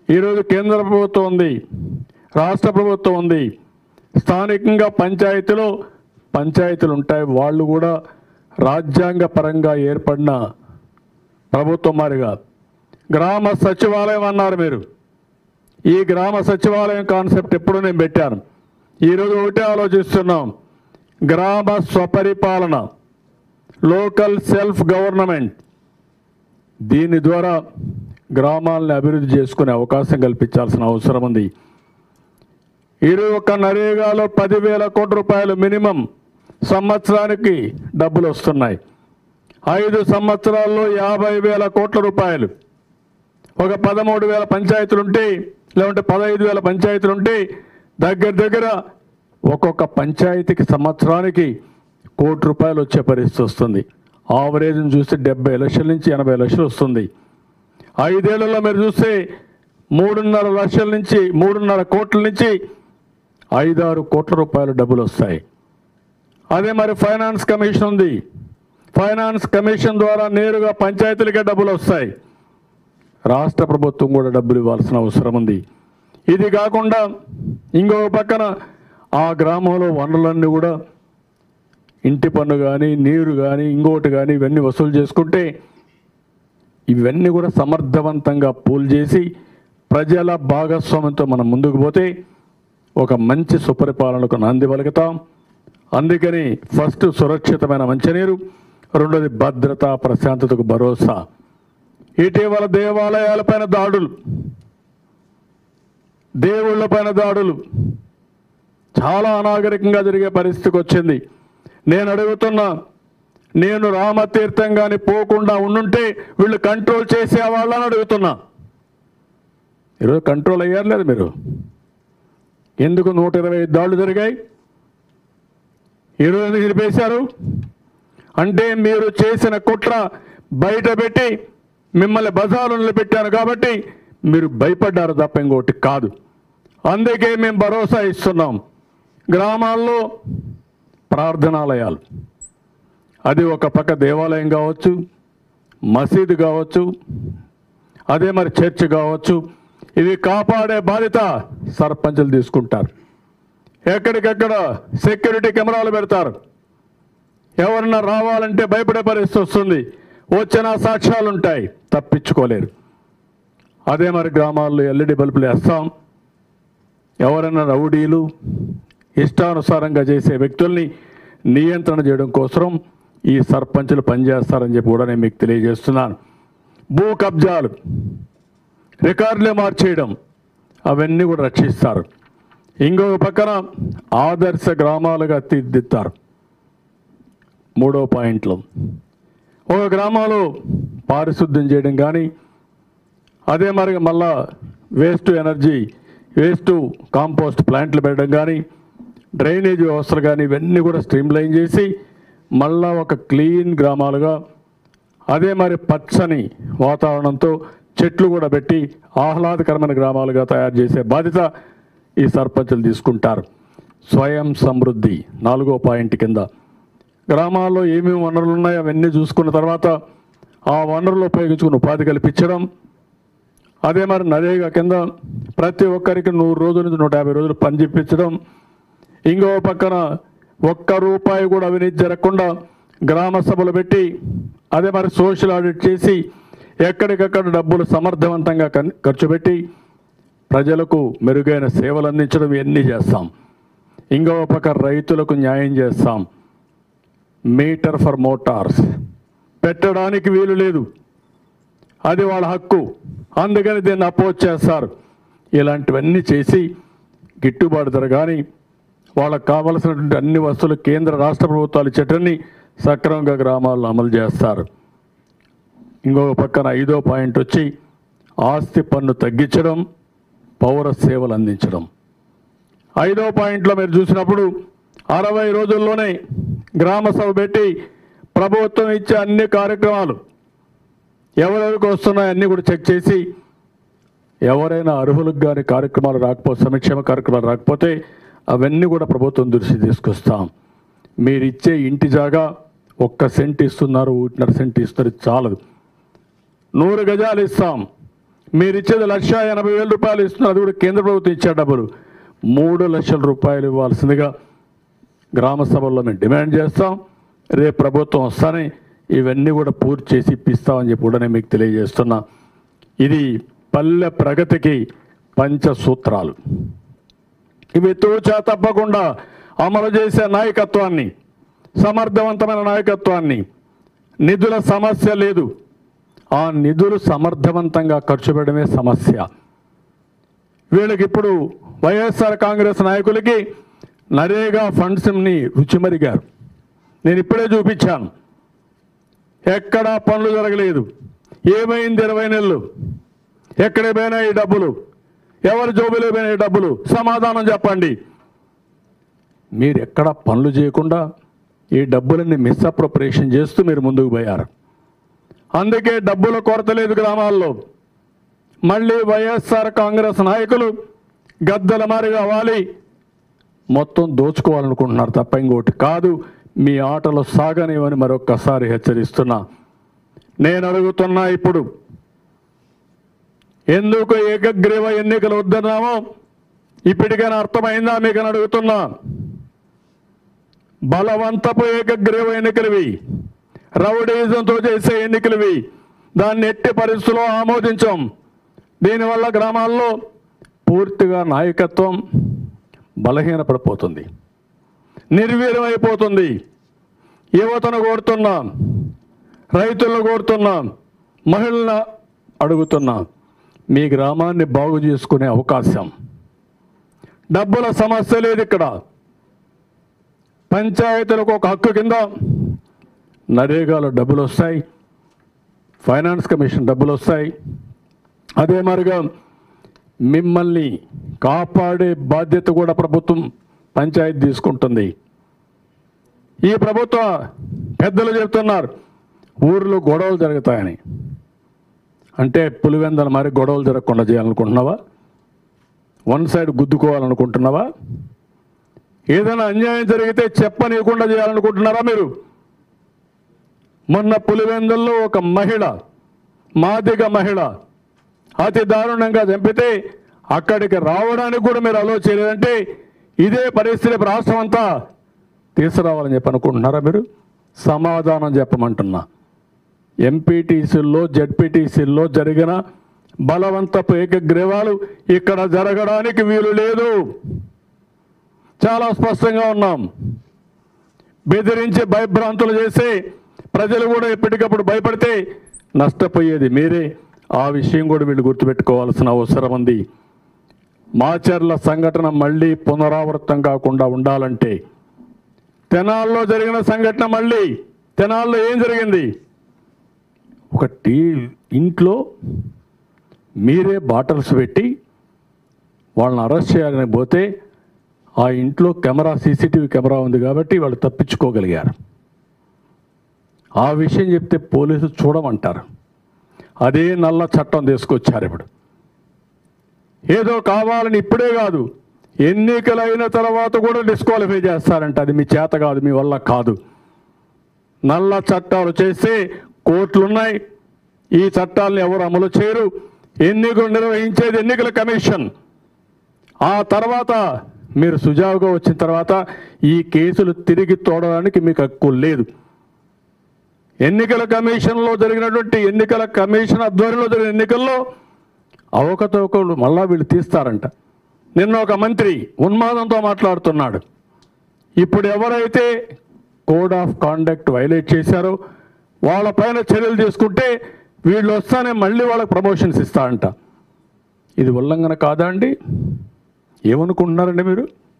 ఈరోజు కేంద్ర ప్రభుత్వం ఉంది రాష్ట్ర ప్రభుత్వం ఉంది స్థానికంగా పంచాయతీలో పంచాయతీలు ఉంటాయి వాళ్ళు కూడా రాజ్యాంగ పరంగా ఏర్పడిన ప్రభుత్వం మారిగా గ్రామ సచివాలయం అన్నారు మీరు ఈ గ్రామ సచివాలయం కాన్సెప్ట్ ఎప్పుడు నేను పెట్టాను ఈరోజు ఒకటే ఆలోచిస్తున్నాం గ్రామ స్వపరిపాలన లోకల్ సెల్ఫ్ గవర్నమెంట్ దీని ద్వారా గ్రామాలను అభివృద్ధి చేసుకునే అవకాశం కల్పించాల్సిన అవసరం ఉంది ఈరోజు ఒక నరేగాలో పదివేల కోట్ల రూపాయలు మినిమం సంవత్సరానికి డబ్బులు వస్తున్నాయి ఐదు సంవత్సరాల్లో యాభై వేల కోట్ల రూపాయలు ఒక పదమూడు వేల పంచాయతీలు ఉంటే లేకుంటే పదహైదు వేల పంచాయతీలు ఉంటే దగ్గర దగ్గర ఒక్కొక్క పంచాయతీకి సంవత్సరానికి కోటి రూపాయలు వచ్చే పరిస్థితి వస్తుంది ఆవరేజ్ని చూస్తే డెబ్బై లక్షల నుంచి ఎనభై లక్షలు వస్తుంది ఐదేళ్లలో మీరు చూస్తే మూడున్నర లక్షల నుంచి మూడున్నర కోట్ల నుంచి ఐదారు కోట్ల రూపాయలు డబ్బులు వస్తాయి అదే మరి ఫైనాన్స్ కమిషన్ ఉంది ఫైనాన్స్ కమిషన్ ద్వారా నేరుగా పంచాయతీలకే డబ్బులు వస్తాయి రాష్ట్ర ప్రభుత్వం కూడా డబ్బులు ఇవ్వాల్సిన అవసరం ఉంది ఇది కాకుండా ఇంకొక పక్కన ఆ గ్రామంలో వనరులన్నీ కూడా ఇంటి పన్ను కానీ నీరు కానీ ఇంకోటి కానీ ఇవన్నీ వసూలు చేసుకుంటే ఇవన్నీ కూడా సమర్థవంతంగా పూల్ చేసి ప్రజల భాగస్వామ్యంతో మనం ముందుకు పోతే ఒక మంచి సుపరిపాలనకు నాంది పలుకుతాం అందుకని ఫస్ట్ సురక్షితమైన మంచినీరు రెండోది భద్రత ప్రశాంతతకు భరోసా ఇటీవల దేవాలయాలపైన దాడులు దేవుళ్ళపైన దాడులు చాలా అనాగరికంగా జరిగే పరిస్థితికి వచ్చింది నేను అడుగుతున్నా నేను రామతీర్థం కానీ పోకుండా ఉండుంటే వీళ్ళు కంట్రోల్ చేసేవాళ్ళని అడుగుతున్నా ఈరోజు కంట్రోల్ అయ్యారు లేదు మీరు ఎందుకు నూట ఇరవై ఐదు దాడులు జరిగాయి ఈరోజు ఎందుకు నిలిపేశారు అంటే మీరు చేసిన కుట్ర బయట పెట్టి మిమ్మల్ని బజారు నిలబెట్టాను కాబట్టి మీరు భయపడ్డారు తప్ప ఇంకోటి కాదు అందుకే మేము భరోసా ఇస్తున్నాం గ్రామాల్లో ప్రార్థనాలయాలు అది ఒక పక్క దేవాలయం కావచ్చు మసీదు కావచ్చు అదే మరి చర్చ్ కావచ్చు ఇవి కాపాడే బాధ్యత సర్పంచులు తీసుకుంటారు ఎక్కడికెక్కడ సెక్యూరిటీ కెమెరాలు పెడతారు ఎవరన్నా రావాలంటే భయపడే పరిస్థితి వస్తుంది వచ్చిన సాక్ష్యాలు ఉంటాయి తప్పించుకోలేరు అదే మరి గ్రామాల్లో ఎల్ఈడి బల్బులు వేస్తాం ఎవరైనా రౌడీలు ఇష్టానుసారంగా చేసే వ్యక్తుల్ని నియంత్రణ చేయడం కోసం ఈ సర్పంచులు పనిచేస్తారని చెప్పి కూడా నేను మీకు తెలియజేస్తున్నాను భూ కబ్జాలు రికార్డులే మార్చేయడం అవన్నీ కూడా రక్షిస్తారు ఇంకొక పక్కన ఆదర్శ గ్రామాలుగా తీర్దిద్దారు మూడో పాయింట్లో ఒక గ్రామంలో పారిశుద్ధ్యం చేయడం కానీ అదే మరి మళ్ళా వేస్ట్ ఎనర్జీ వేస్ట్ కాంపోస్ట్ ప్లాంట్లు పెట్టడం కానీ డ్రైనేజ్ వ్యవస్థలు కానీ ఇవన్నీ కూడా స్ట్రీమ్లైన్ చేసి మళ్ళా ఒక క్లీన్ గ్రామాలుగా అదే మరి పచ్చని వాతావరణంతో చెట్లు కూడా పెట్టి ఆహ్లాదకరమైన గ్రామాలుగా తయారు చేసే బాధ్యత ఈ సర్పంచులు తీసుకుంటారు స్వయం సమృద్ధి నాలుగో పాయింట్ కింద గ్రామాల్లో ఏమేమి వనరులు ఉన్నాయో అవన్నీ చూసుకున్న తర్వాత ఆ వనరులు ఉపయోగించుకుని ఉపాధి కల్పించడం అదే మరి నరేగా కింద ప్రతి ఒక్కరికి నూరు రోజుల నుంచి నూట యాభై రోజులు పని చేపించడం ఇంకో పక్కన ఒక్క రూపాయి కూడా అవినీతి జరగకుండా గ్రామ సభలు పెట్టి అదే మరి సోషల్ ఆడిట్ చేసి ఎక్కడికక్కడ డబ్బులు సమర్థవంతంగా కన్- ఖర్చు పెట్టి ప్రజలకు మెరుగైన సేవలు అందించడం ఇవన్నీ చేస్తాం ఇంకో పక్క రైతులకు న్యాయం చేస్తాం మీటర్ ఫర్ మోటార్స్ పెట్టడానికి వీలు లేదు అది వాళ్ళ హక్కు అందుకని దీన్ని అపోజ్ చేస్తారు ఇలాంటివన్నీ చేసి గిట్టుబాటు ధర కానీ వాళ్ళకు కావలసినటువంటి అన్ని వస్తువులు కేంద్ర రాష్ట్ర ప్రభుత్వాలు ఇచ్చేటన్ని సక్రమంగా గ్రామాల్లో అమలు చేస్తారు ఇంకొక పక్కన ఐదో పాయింట్ వచ్చి ఆస్తి పన్ను తగ్గించడం పౌర సేవలు అందించడం ఐదో పాయింట్లో మీరు చూసినప్పుడు అరవై రోజుల్లోనే గ్రామ సభ పెట్టి ప్రభుత్వం ఇచ్చే అన్ని కార్యక్రమాలు ఎవరెవరికి వస్తున్నాయో అన్నీ కూడా చెక్ చేసి ఎవరైనా అర్హులకు కానీ కార్యక్రమాలు రాకపోతే సంక్షేమ కార్యక్రమాలు రాకపోతే అవన్నీ కూడా ప్రభుత్వం దృష్టి తీసుకొస్తాం మీరు ఇచ్చే ఇంటి జాగా ఒక్క సెంట్ ఇస్తున్నారు ఒకటిన్నర సెంట్ ఇస్తున్నారు ఇది చాలదు నూరు గజాలు ఇస్తాం మీరు ఇచ్చేది లక్ష ఎనభై వేల రూపాయలు ఇస్తున్నారు అది కూడా కేంద్ర ప్రభుత్వం ఇచ్చే డబ్బులు మూడు లక్షల రూపాయలు ఇవ్వాల్సిందిగా గ్రామ సభల్లో మేము డిమాండ్ చేస్తాం రేపు ప్రభుత్వం వస్తానే ఇవన్నీ కూడా పూర్తి చేసి ఇప్పిస్తామని చెప్పి కూడా నేను మీకు తెలియజేస్తున్నా ఇది పల్లె ప్రగతికి పంచసూత్రాలు ఇవి తూచా తప్పకుండా అమలు చేసే నాయకత్వాన్ని సమర్థవంతమైన నాయకత్వాన్ని నిధుల సమస్య లేదు ఆ నిధులు సమర్థవంతంగా ఖర్చు పెట్టడమే సమస్య వీళ్ళకి ఇప్పుడు వైఎస్ఆర్ కాంగ్రెస్ నాయకులకి నరేగా ఫండ్స్ని రుచిమరిగారు నేను ఇప్పుడే చూపించాను ఎక్కడా పనులు జరగలేదు ఏమైంది ఇరవై నెలలు ఎక్కడ పోయినా ఈ డబ్బులు ఎవరి జోబులో పోయినా ఈ డబ్బులు సమాధానం చెప్పండి మీరు ఎక్కడ పనులు చేయకుండా ఈ డబ్బులన్నీ మిస్అప్రోప్రియేషన్ చేస్తూ మీరు ముందుకు పోయారు అందుకే డబ్బుల కొరత లేదు గ్రామాల్లో మళ్ళీ వైఎస్ఆర్ కాంగ్రెస్ నాయకులు గద్దల మారిగా వాలి మొత్తం దోచుకోవాలనుకుంటున్నారు తప్ప ఇంకోటి కాదు మీ ఆటలు సాగనివని మరొక్కసారి హెచ్చరిస్తున్నా నేను అడుగుతున్నా ఇప్పుడు ఎందుకు ఏకగ్రీవ ఎన్నికలు వద్దన్నామో ఇప్పటికైనా అర్థమైందా మీకు అని అడుగుతున్నా బలవంతపు ఏకగ్రీవ ఎన్నికలవి రౌడీజంతో చేసే ఎన్నికలవి దాన్ని ఎట్టి పరిస్థితుల్లో ఆమోదించాం దీనివల్ల గ్రామాల్లో పూర్తిగా నాయకత్వం బలహీనపడిపోతుంది నిర్వీర్యమైపోతుంది యువతను కోరుతున్నాం రైతులను కోరుతున్నాం మహిళలను అడుగుతున్నాం మీ గ్రామాన్ని బాగు చేసుకునే అవకాశం డబ్బుల సమస్య లేదు ఇక్కడ పంచాయతీలకు ఒక హక్కు కింద నరేగాలో డబ్బులు వస్తాయి ఫైనాన్స్ కమిషన్ డబ్బులు వస్తాయి అదే మరిగా మిమ్మల్ని కాపాడే బాధ్యత కూడా ప్రభుత్వం పంచాయతీ తీసుకుంటుంది ఈ ప్రభుత్వ పెద్దలు చెప్తున్నారు ఊర్లో గొడవలు జరుగుతాయని అంటే పులివెందల మరి గొడవలు జరగకుండా చేయాలనుకుంటున్నావా వన్ సైడ్ గుద్దుకోవాలనుకుంటున్నావా ఏదైనా అన్యాయం జరిగితే చెప్పనీయకుండా చేయాలనుకుంటున్నారా మీరు మొన్న పులివెందుల్లో ఒక మహిళ మాదిగ మహిళ అతి దారుణంగా చంపితే అక్కడికి రావడానికి కూడా మీరు అలో చేయలేదంటే ఇదే పరిస్థితి రాష్ట్రం అంతా తీసుకురావాలని చెప్పి అనుకుంటున్నారా మీరు సమాధానం చెప్పమంటున్నా ఎంపీటీసీల్లో జడ్పీటీసీల్లో జరిగిన బలవంతపు ఏకగ్రీవాలు ఇక్కడ జరగడానికి వీలు లేదు చాలా స్పష్టంగా ఉన్నాం బెదిరించి భయభ్రాంతులు చేసి ప్రజలు కూడా ఎప్పటికప్పుడు భయపడితే నష్టపోయేది మీరే ఆ విషయం కూడా వీళ్ళు గుర్తుపెట్టుకోవాల్సిన అవసరం ఉంది మాచర్ల సంఘటన మళ్ళీ పునరావృతం కాకుండా ఉండాలంటే తెనాల్లో జరిగిన సంఘటన మళ్ళీ తెనాల్లో ఏం జరిగింది ఒక టీ ఇంట్లో మీరే బాటిల్స్ పెట్టి వాళ్ళని అరెస్ట్ చేయాలని పోతే ఆ ఇంట్లో కెమెరా సీసీటీవీ కెమెరా ఉంది కాబట్టి వాళ్ళు తప్పించుకోగలిగారు ఆ విషయం చెప్తే పోలీసులు చూడమంటారు అదే నల్ల చట్టం తీసుకొచ్చారు ఇప్పుడు ఏదో కావాలని ఇప్పుడే కాదు ఎన్నికలు అయిన తర్వాత కూడా డిస్క్వాలిఫై చేస్తారంట అది మీ చేత కాదు మీ వల్ల కాదు నల్ల చట్టాలు చేస్తే కోర్టులున్నాయి ఈ చట్టాలను ఎవరు అమలు చేయరు ఎన్నికలు నిర్వహించేది ఎన్నికల కమిషన్ ఆ తర్వాత మీరు సుజావుగా వచ్చిన తర్వాత ఈ కేసులు తిరిగి తోడడానికి మీకు హక్కు లేదు ఎన్నికల కమిషన్లో జరిగినటువంటి ఎన్నికల కమిషన్ ఆధ్వర్యంలో జరిగిన ఎన్నికల్లో అవకతవకలు మళ్ళా వీళ్ళు తీస్తారంట నిన్న ఒక మంత్రి ఉన్మాదంతో మాట్లాడుతున్నాడు ఇప్పుడు ఎవరైతే కోడ్ ఆఫ్ కాండక్ట్ వైలేట్ చేశారో వాళ్ళపైన చర్యలు తీసుకుంటే వీళ్ళు వస్తానే మళ్ళీ వాళ్ళకి ప్రమోషన్స్ ఇస్తారంట ఇది ఉల్లంఘన కాదా అండి ఏమనుకుంటున్నారండి మీరు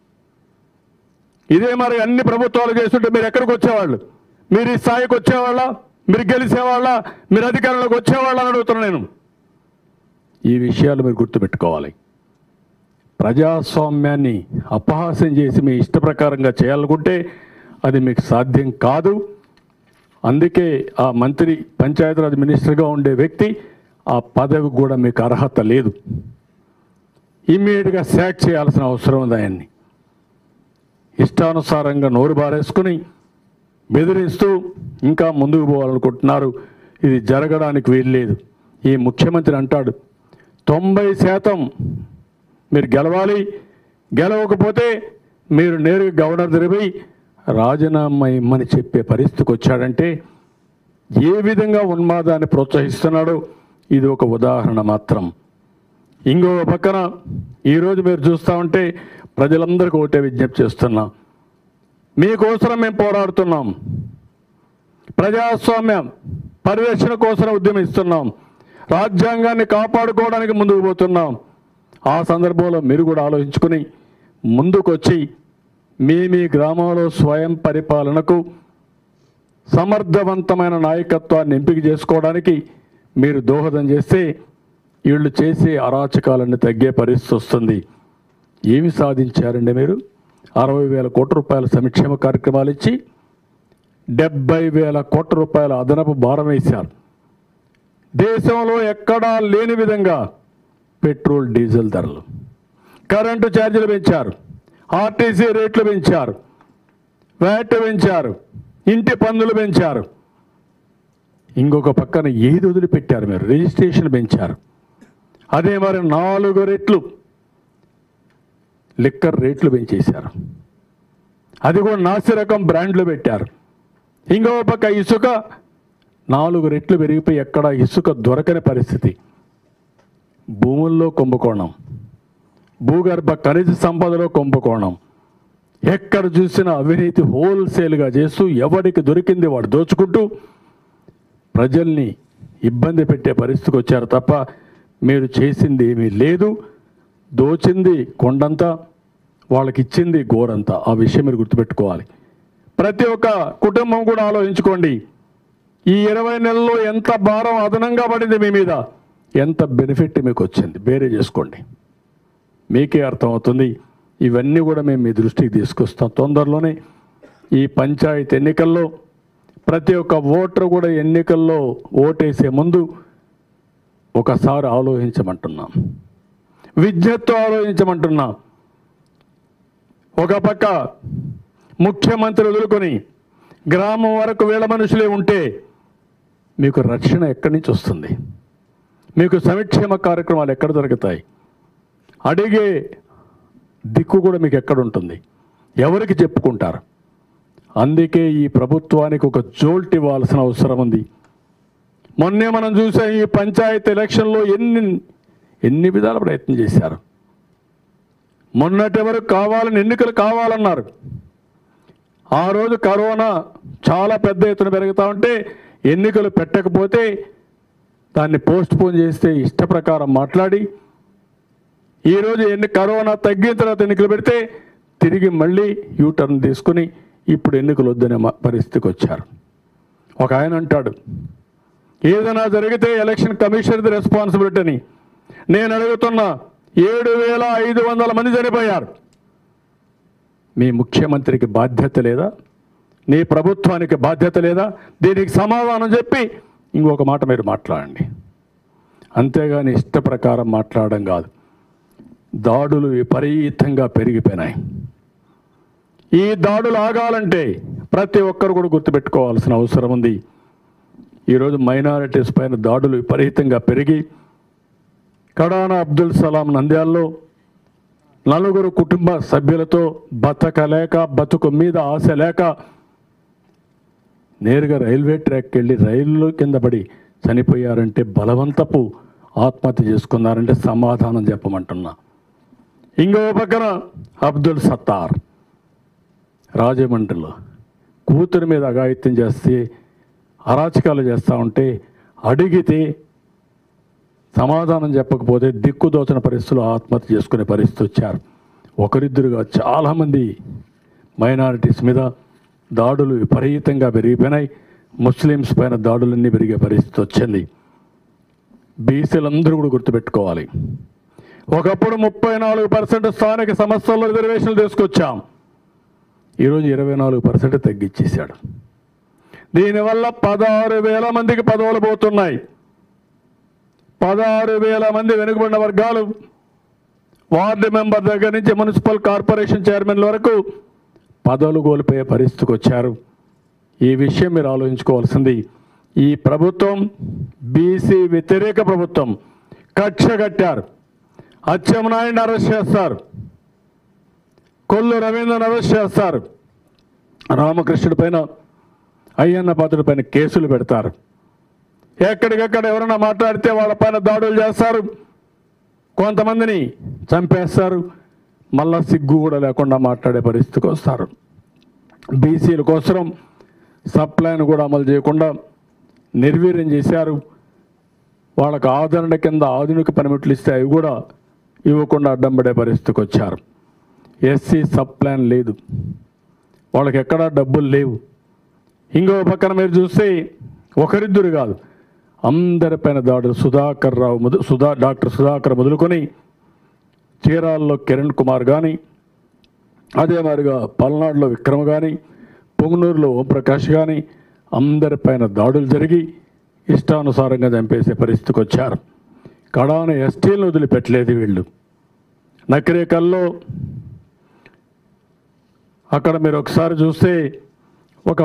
ఇదే మరి అన్ని ప్రభుత్వాలు చేస్తుంటే మీరు ఎక్కడికి వచ్చేవాళ్ళు మీరు ఈ స్థాయికి వచ్చేవాళ్ళ మీరు గెలిచేవాళ్ళ మీరు అధికారంలోకి వచ్చేవాళ్ళ అని అడుగుతున్నాను నేను ఈ విషయాలు మీరు గుర్తుపెట్టుకోవాలి ప్రజాస్వామ్యాన్ని అపహాస్యం చేసి మీ ఇష్ట ప్రకారంగా చేయాలనుకుంటే అది మీకు సాధ్యం కాదు అందుకే ఆ మంత్రి పంచాయతీరాజ్ మినిస్టర్గా ఉండే వ్యక్తి ఆ పదవి కూడా మీకు అర్హత లేదు ఇమ్మీడియట్గా శాక్ చేయాల్సిన అవసరం ఉంది ఆయన్ని ఇష్టానుసారంగా నోరు బారేసుకుని బెదిరిస్తూ ఇంకా ముందుకు పోవాలనుకుంటున్నారు ఇది జరగడానికి వీల్లేదు ఈ ముఖ్యమంత్రి అంటాడు తొంభై శాతం మీరు గెలవాలి గెలవకపోతే మీరు నేరుగా గవర్నర్ తిరిగి రాజీనామా ఇమ్మని చెప్పే పరిస్థితికి వచ్చాడంటే ఏ విధంగా ఉన్మాదాన్ని ప్రోత్సహిస్తున్నాడో ఇది ఒక ఉదాహరణ మాత్రం ఇంకో పక్కన ఈరోజు మీరు చూస్తూ ఉంటే ప్రజలందరికీ ఒకటే విజ్ఞప్తి చేస్తున్నాం మీకోసం మేము పోరాడుతున్నాం ప్రజాస్వామ్యం పరిరక్షణ కోసం ఉద్యమిస్తున్నాం రాజ్యాంగాన్ని కాపాడుకోవడానికి ముందుకు పోతున్నాం ఆ సందర్భంలో మీరు కూడా ఆలోచించుకుని ముందుకొచ్చి మీ మీ గ్రామంలో స్వయం పరిపాలనకు సమర్థవంతమైన నాయకత్వాన్ని ఎంపిక చేసుకోవడానికి మీరు దోహదం చేస్తే వీళ్ళు చేసే అరాచకాలన్నీ తగ్గే పరిస్థితి వస్తుంది ఏమి సాధించారండి మీరు అరవై వేల కోట్ల రూపాయల సంక్షేమ కార్యక్రమాలు ఇచ్చి డెబ్బై వేల కోట్ల రూపాయల అదనపు భారం వేశారు దేశంలో ఎక్కడా లేని విధంగా పెట్రోల్ డీజిల్ ధరలు కరెంటు ఛార్జీలు పెంచారు ఆర్టీసీ రేట్లు పెంచారు వ్యాట్ పెంచారు ఇంటి పన్నులు పెంచారు ఇంకొక పక్కన ఏది వదిలిపెట్టారు మీరు రిజిస్ట్రేషన్ పెంచారు అదే మరి నాలుగు రెట్లు లిక్కర్ రేట్లు పెంచేశారు అది కూడా నాసి రకం బ్రాండ్లు పెట్టారు ఇంకో పక్క ఇసుక నాలుగు రెట్లు పెరిగిపోయి ఎక్కడ ఇసుక దొరకని పరిస్థితి భూముల్లో కుంభకోణం భూగర్భ ఖనిజ సంపదలో కుంభకోణం ఎక్కడ చూసినా అవినీతి హోల్సేల్గా చేస్తూ ఎవడికి దొరికింది వాడు దోచుకుంటూ ప్రజల్ని ఇబ్బంది పెట్టే పరిస్థితికి వచ్చారు తప్ప మీరు చేసింది ఏమీ లేదు దోచింది కొండంతా వాళ్ళకి ఇచ్చింది గోరంతా ఆ విషయం మీరు గుర్తుపెట్టుకోవాలి ప్రతి ఒక్క కుటుంబం కూడా ఆలోచించుకోండి ఈ ఇరవై నెలల్లో ఎంత భారం అదనంగా పడింది మీ మీద ఎంత బెనిఫిట్ మీకు వచ్చింది వేరే చేసుకోండి మీకే అర్థమవుతుంది ఇవన్నీ కూడా మేము మీ దృష్టికి తీసుకొస్తాం తొందరలోనే ఈ పంచాయతీ ఎన్నికల్లో ప్రతి ఒక్క ఓటర్ కూడా ఎన్నికల్లో ఓటేసే ముందు ఒకసారి ఆలోచించమంటున్నాం విజ్ఞతతో ఆలోచించమంటున్నాం ఒక పక్క ముఖ్యమంత్రి వదులుకొని గ్రామం వరకు వేల మనుషులే ఉంటే మీకు రక్షణ ఎక్కడి నుంచి వస్తుంది మీకు సంక్షేమ కార్యక్రమాలు ఎక్కడ దొరుకుతాయి అడిగే దిక్కు కూడా మీకు ఎక్కడ ఉంటుంది ఎవరికి చెప్పుకుంటారు అందుకే ఈ ప్రభుత్వానికి ఒక జోల్ట్ ఇవ్వాల్సిన అవసరం ఉంది మొన్నే మనం చూసాం ఈ పంచాయతీ ఎలక్షన్లో ఎన్ని ఎన్ని విధాల ప్రయత్నం చేశారు మొన్నటి వరకు కావాలని ఎన్నికలు కావాలన్నారు ఆ రోజు కరోనా చాలా పెద్ద ఎత్తున పెరుగుతూ ఉంటే ఎన్నికలు పెట్టకపోతే దాన్ని పోస్ట్ పోన్ చేస్తే ఇష్ట ప్రకారం మాట్లాడి ఈరోజు ఎన్ని కరోనా తగ్గిన తర్వాత ఎన్నికలు పెడితే తిరిగి మళ్ళీ యూటర్న్ తీసుకుని ఇప్పుడు ఎన్నికలు వద్దనే మ- పరిస్థితికి వచ్చారు ఒక ఆయన అంటాడు ఏదైనా జరిగితే ఎలక్షన్ కమిషనర్ది రెస్పాన్సిబిలిటీ అని నేను అడుగుతున్నా ఏడు వేల ఐదు వందల మంది చనిపోయారు మీ ముఖ్యమంత్రికి బాధ్యత లేదా నీ ప్రభుత్వానికి బాధ్యత లేదా దీనికి సమాధానం చెప్పి ఇంకొక మాట మీరు మాట్లాడండి అంతేగాని ఇష్ట ప్రకారం మాట్లాడడం కాదు దాడులు విపరీతంగా పెరిగిపోయినాయి ఈ దాడులు ఆగాలంటే ప్రతి ఒక్కరు కూడా గుర్తుపెట్టుకోవాల్సిన అవసరం ఉంది ఈరోజు మైనారిటీస్ పైన దాడులు విపరీతంగా పెరిగి కడానా అబ్దుల్ సలాం నంద్యాల్లో నలుగురు కుటుంబ సభ్యులతో బతకలేక బతుకు మీద ఆశ లేక నేరుగా రైల్వే ట్రాక్కి వెళ్ళి రైలు కింద పడి చనిపోయారంటే బలవంతపు ఆత్మహత్య చేసుకున్నారంటే సమాధానం చెప్పమంటున్నా ఇంకో పక్కన అబ్దుల్ సత్తార్ రాజమండ్రిలో కూతురు మీద అఘాయిత్యం చేస్తే అరాచకాలు చేస్తూ ఉంటే అడిగితే సమాధానం చెప్పకపోతే దిక్కు దోచన పరిస్థితులు ఆత్మహత్య చేసుకునే పరిస్థితి వచ్చారు ఒకరిద్దరుగా చాలామంది మైనారిటీస్ మీద దాడులు విపరీతంగా పెరిగిపోయినాయి ముస్లిమ్స్ పైన దాడులన్నీ పెరిగే పరిస్థితి వచ్చింది బీసీలందరూ కూడా గుర్తుపెట్టుకోవాలి ఒకప్పుడు ముప్పై నాలుగు పర్సెంట్ స్థానిక సంస్థల్లో రిజర్వేషన్లు తీసుకొచ్చాం ఈరోజు ఇరవై నాలుగు పర్సెంట్ తగ్గించేశాడు దీనివల్ల పదహారు వేల మందికి పదవులు పోతున్నాయి పదహారు వేల మంది వెనుకబడిన వర్గాలు వార్డు మెంబర్ దగ్గర నుంచి మున్సిపల్ కార్పొరేషన్ చైర్మన్ల వరకు పదవులు కోల్పోయే పరిస్థితికి వచ్చారు ఈ విషయం మీరు ఆలోచించుకోవాల్సింది ఈ ప్రభుత్వం బీసీ వ్యతిరేక ప్రభుత్వం కక్ష కట్టారు అచ్చెన్నాయుడిని అరెస్ట్ చేస్తారు కొల్లు రవీంద్రని అరెస్ట్ చేస్తారు రామకృష్ణుడి పైన అయ్యన్న పాత్రుడి పైన కేసులు పెడతారు ఎక్కడికక్కడ ఎవరైనా మాట్లాడితే వాళ్ళ పైన దాడులు చేస్తారు కొంతమందిని చంపేస్తారు మళ్ళా సిగ్గు కూడా లేకుండా మాట్లాడే పరిస్థితికి వస్తారు బీసీల కోసం సప్లైను కూడా అమలు చేయకుండా నిర్వీర్యం చేశారు వాళ్ళకు ఆదరణ కింద ఆధునిక పనిముట్లు ఇస్తే అవి కూడా ఇవ్వకుండా అడ్డం పడే పరిస్థితికి వచ్చారు ఎస్సీ సబ్ ప్లాన్ లేదు వాళ్ళకి ఎక్కడా డబ్బులు లేవు ఇంకో పక్కన మీరు చూస్తే ఒకరిద్దరు కాదు అందరిపైన దాడులు సుధాకర్ రావు మొదలు సుధా డాక్టర్ సుధాకర్ మొదలుకొని చీరాల్లో కిరణ్ కుమార్ కానీ అదే మాదిరిగా పల్నాడులో విక్రమ్ కానీ పొంగనూరులో ఓంప్రకాష్ కానీ అందరిపైన దాడులు జరిగి ఇష్టానుసారంగా చంపేసే పరిస్థితికి వచ్చారు కడాన ఎస్టీలను వదిలిపెట్టలేదు వీళ్ళు నకిరేకల్లో అక్కడ మీరు ఒకసారి చూస్తే ఒక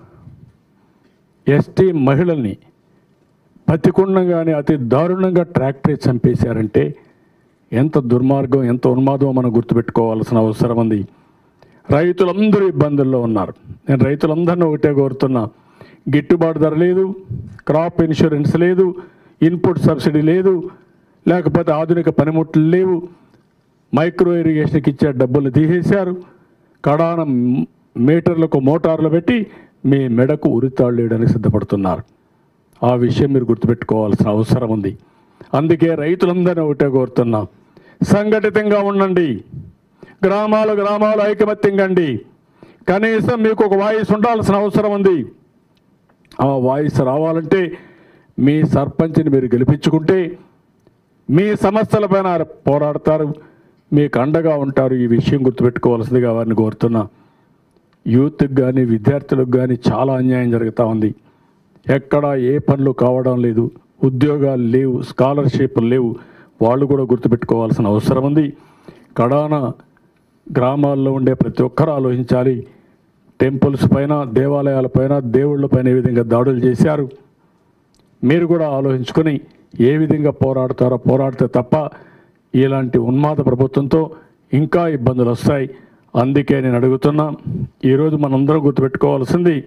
ఎస్టీ మహిళల్ని పతికుండంగానే అతి దారుణంగా ట్రాక్టరీ చంపేశారంటే ఎంత దుర్మార్గం ఎంత ఉన్మాదం మనం గుర్తుపెట్టుకోవాల్సిన అవసరం ఉంది రైతులందరూ ఇబ్బందుల్లో ఉన్నారు నేను రైతులందరినీ ఒకటే కోరుతున్నా గిట్టుబాటు ధర లేదు క్రాప్ ఇన్సూరెన్స్ లేదు ఇన్పుట్ సబ్సిడీ లేదు లేకపోతే ఆధునిక పనిముట్లు లేవు మైక్రో ఇరిగేషన్కి ఇచ్చే డబ్బులు తీసేశారు కడాన మీటర్లకు మోటార్లు పెట్టి మీ మెడకు ఉరితాళ్ళు వేయడానికి సిద్ధపడుతున్నారు ఆ విషయం మీరు గుర్తుపెట్టుకోవాల్సిన అవసరం ఉంది అందుకే రైతులందరినీ ఒకటే కోరుతున్నా సంఘటితంగా ఉండండి గ్రామాలు గ్రామాలు ఐకమత్యంగండి కనీసం మీకు ఒక వాయిస్ ఉండాల్సిన అవసరం ఉంది ఆ వాయిస్ రావాలంటే మీ సర్పంచ్ని మీరు గెలిపించుకుంటే మీ సమస్యలపైన ఆయన పోరాడతారు మీకు అండగా ఉంటారు ఈ విషయం గుర్తుపెట్టుకోవాల్సిందిగా వారిని కోరుతున్నా యూత్కి కానీ విద్యార్థులకు కానీ చాలా అన్యాయం జరుగుతూ ఉంది ఎక్కడ ఏ పనులు కావడం లేదు ఉద్యోగాలు లేవు స్కాలర్షిప్లు లేవు వాళ్ళు కూడా గుర్తుపెట్టుకోవాల్సిన అవసరం ఉంది కడాన గ్రామాల్లో ఉండే ప్రతి ఒక్కరు ఆలోచించాలి టెంపుల్స్ పైన దేవాలయాల పైన దేవుళ్ళ పైన ఏ విధంగా దాడులు చేశారు మీరు కూడా ఆలోచించుకొని ఏ విధంగా పోరాడతారో పోరాడితే తప్ప ఇలాంటి ఉన్మాద ప్రభుత్వంతో ఇంకా ఇబ్బందులు వస్తాయి అందుకే నేను అడుగుతున్నా ఈరోజు మనందరం గుర్తుపెట్టుకోవాల్సింది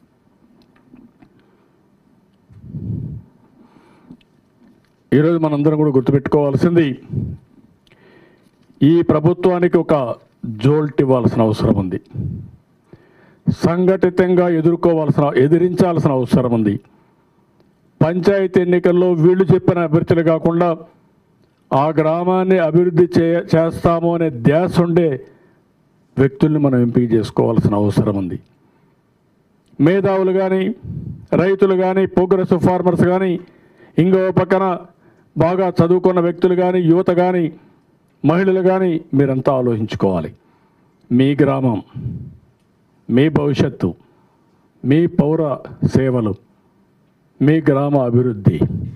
ఈరోజు మనందరం కూడా గుర్తుపెట్టుకోవాల్సింది ఈ ప్రభుత్వానికి ఒక జోల్ట్ ఇవ్వాల్సిన అవసరం ఉంది సంఘటితంగా ఎదుర్కోవాల్సిన ఎదిరించాల్సిన అవసరం ఉంది పంచాయతీ ఎన్నికల్లో వీళ్ళు చెప్పిన అభ్యర్థులు కాకుండా ఆ గ్రామాన్ని అభివృద్ధి చే చేస్తాము అనే ధ్యాస ఉండే వ్యక్తుల్ని మనం ఎంపిక చేసుకోవాల్సిన అవసరం ఉంది మేధావులు కానీ రైతులు కానీ ప్రోగ్రెసివ్ ఫార్మర్స్ కానీ ఇంకో పక్కన బాగా చదువుకున్న వ్యక్తులు కానీ యువత కానీ మహిళలు కానీ మీరంతా ఆలోచించుకోవాలి మీ గ్రామం మీ భవిష్యత్తు మీ పౌర సేవలు మీ గ్రామ అభివృద్ధి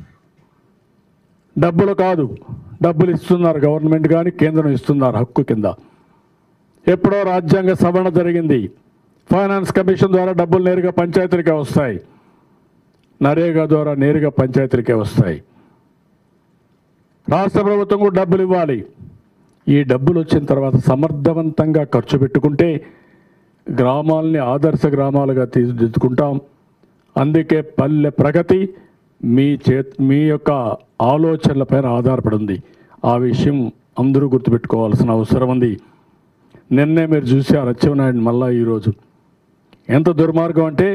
డబ్బులు కాదు డబ్బులు ఇస్తున్నారు గవర్నమెంట్ కానీ కేంద్రం ఇస్తున్నారు హక్కు కింద ఎప్పుడో రాజ్యాంగ సవరణ జరిగింది ఫైనాన్స్ కమిషన్ ద్వారా డబ్బులు నేరుగా పంచాయతీలకే వస్తాయి నరేగా ద్వారా నేరుగా పంచాయతీలకే వస్తాయి రాష్ట్ర ప్రభుత్వం కూడా డబ్బులు ఇవ్వాలి ఈ డబ్బులు వచ్చిన తర్వాత సమర్థవంతంగా ఖర్చు పెట్టుకుంటే గ్రామాల్ని ఆదర్శ గ్రామాలుగా తీర్చిదిద్దుకుంటాం అందుకే పల్లె ప్రగతి మీ చే మీ యొక్క ఆలోచనలపైన ఆధారపడి ఉంది ఆ విషయం అందరూ గుర్తుపెట్టుకోవాల్సిన అవసరం ఉంది నిన్నే మీరు చూశారు అచ్చెన్నాయుడు మళ్ళా ఈరోజు ఎంత దుర్మార్గం అంటే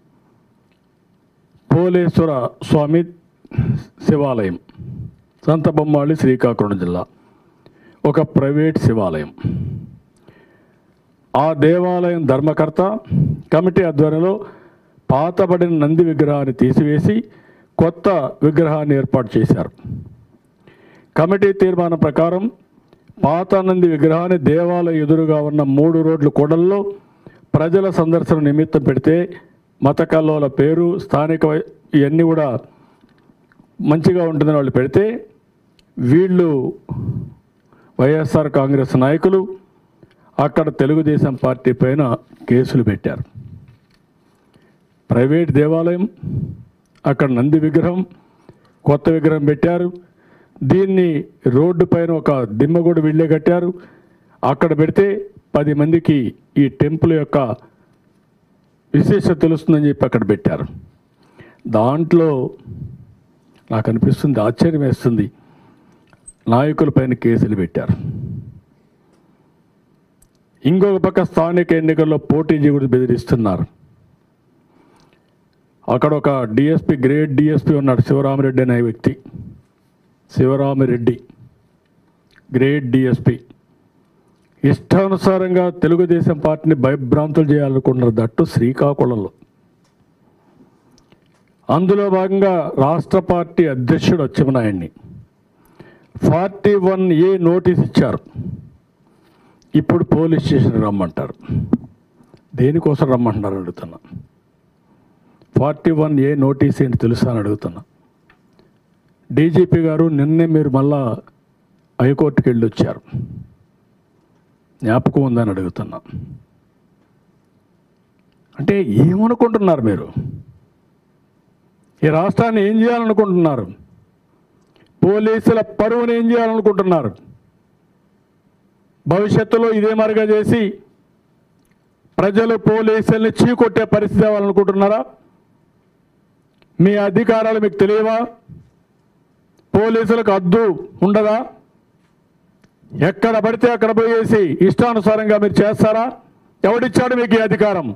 పోలేశ్వర స్వామి శివాలయం సంత బొమ్మాళి శ్రీకాకుళం జిల్లా ఒక ప్రైవేట్ శివాలయం ఆ దేవాలయం ధర్మకర్త కమిటీ ఆధ్వర్యంలో పాతబడిన నంది విగ్రహాన్ని తీసివేసి కొత్త విగ్రహాన్ని ఏర్పాటు చేశారు కమిటీ తీర్మానం ప్రకారం పాత నంది విగ్రహాన్ని దేవాలయ ఎదురుగా ఉన్న మూడు రోడ్ల కూడల్లో ప్రజల సందర్శన నిమిత్తం పెడితే మత కల్లోల పేరు స్థానిక వై- ఇవన్నీ కూడా మంచిగా ఉంటుందని వాళ్ళు పెడితే వీళ్ళు వైఎస్ఆర్ కాంగ్రెస్ నాయకులు అక్కడ తెలుగుదేశం పార్టీ పైన కేసులు పెట్టారు ప్రైవేట్ దేవాలయం అక్కడ నంది విగ్రహం కొత్త విగ్రహం పెట్టారు దీన్ని రోడ్డు పైన ఒక దిమ్మగూడ విల్లే కట్టారు అక్కడ పెడితే పది మందికి ఈ టెంపుల్ యొక్క విశేషత తెలుస్తుందని చెప్పి అక్కడ పెట్టారు దాంట్లో నాకు అనిపిస్తుంది ఆశ్చర్యం వేస్తుంది నాయకులపైన కేసులు పెట్టారు ఇంకొక పక్క స్థానిక ఎన్నికల్లో పోటీ చేయకూడదు బెదిరిస్తున్నారు అక్కడ ఒక డిఎస్పి గ్రేట్ డిఎస్పి ఉన్నాడు శివరామిరెడ్డి అనే వ్యక్తి శివరామిరెడ్డి గ్రేట్ డిఎస్పి ఇష్టానుసారంగా తెలుగుదేశం పార్టీని భయభ్రాంతులు చేయాలనుకుంటున్నారు దట్టు శ్రీకాకుళంలో అందులో భాగంగా రాష్ట్ర పార్టీ అధ్యక్షుడు అచ్చెన్నాయుడిని ఫార్టీ వన్ ఏ నోటీస్ ఇచ్చారు ఇప్పుడు పోలీస్ స్టేషన్ రమ్మంటారు దేనికోసం రమ్మంటున్నారు అడుగుతున్నా ఫార్టీ వన్ ఏ నోటీస్ ఏంటి తెలుసా అని అడుగుతున్నా డీజీపీ గారు నిన్నే మీరు మళ్ళా హైకోర్టుకి వెళ్ళి వచ్చారు జ్ఞాపకం ఉందని అడుగుతున్నా అంటే ఏమనుకుంటున్నారు మీరు ఈ రాష్ట్రాన్ని ఏం చేయాలనుకుంటున్నారు పోలీసుల పరువుని ఏం చేయాలనుకుంటున్నారు భవిష్యత్తులో ఇదే మరిగా చేసి ప్రజలు పోలీసుల్ని చీకొట్టే పరిస్థితి అవ్వాలనుకుంటున్నారా మీ అధికారాలు మీకు తెలియవా పోలీసులకు అద్దు ఉండదా ఎక్కడ పడితే అక్కడ పోయేసి ఇష్టానుసారంగా మీరు చేస్తారా ఎవడిచ్చాడు మీకు ఈ అధికారం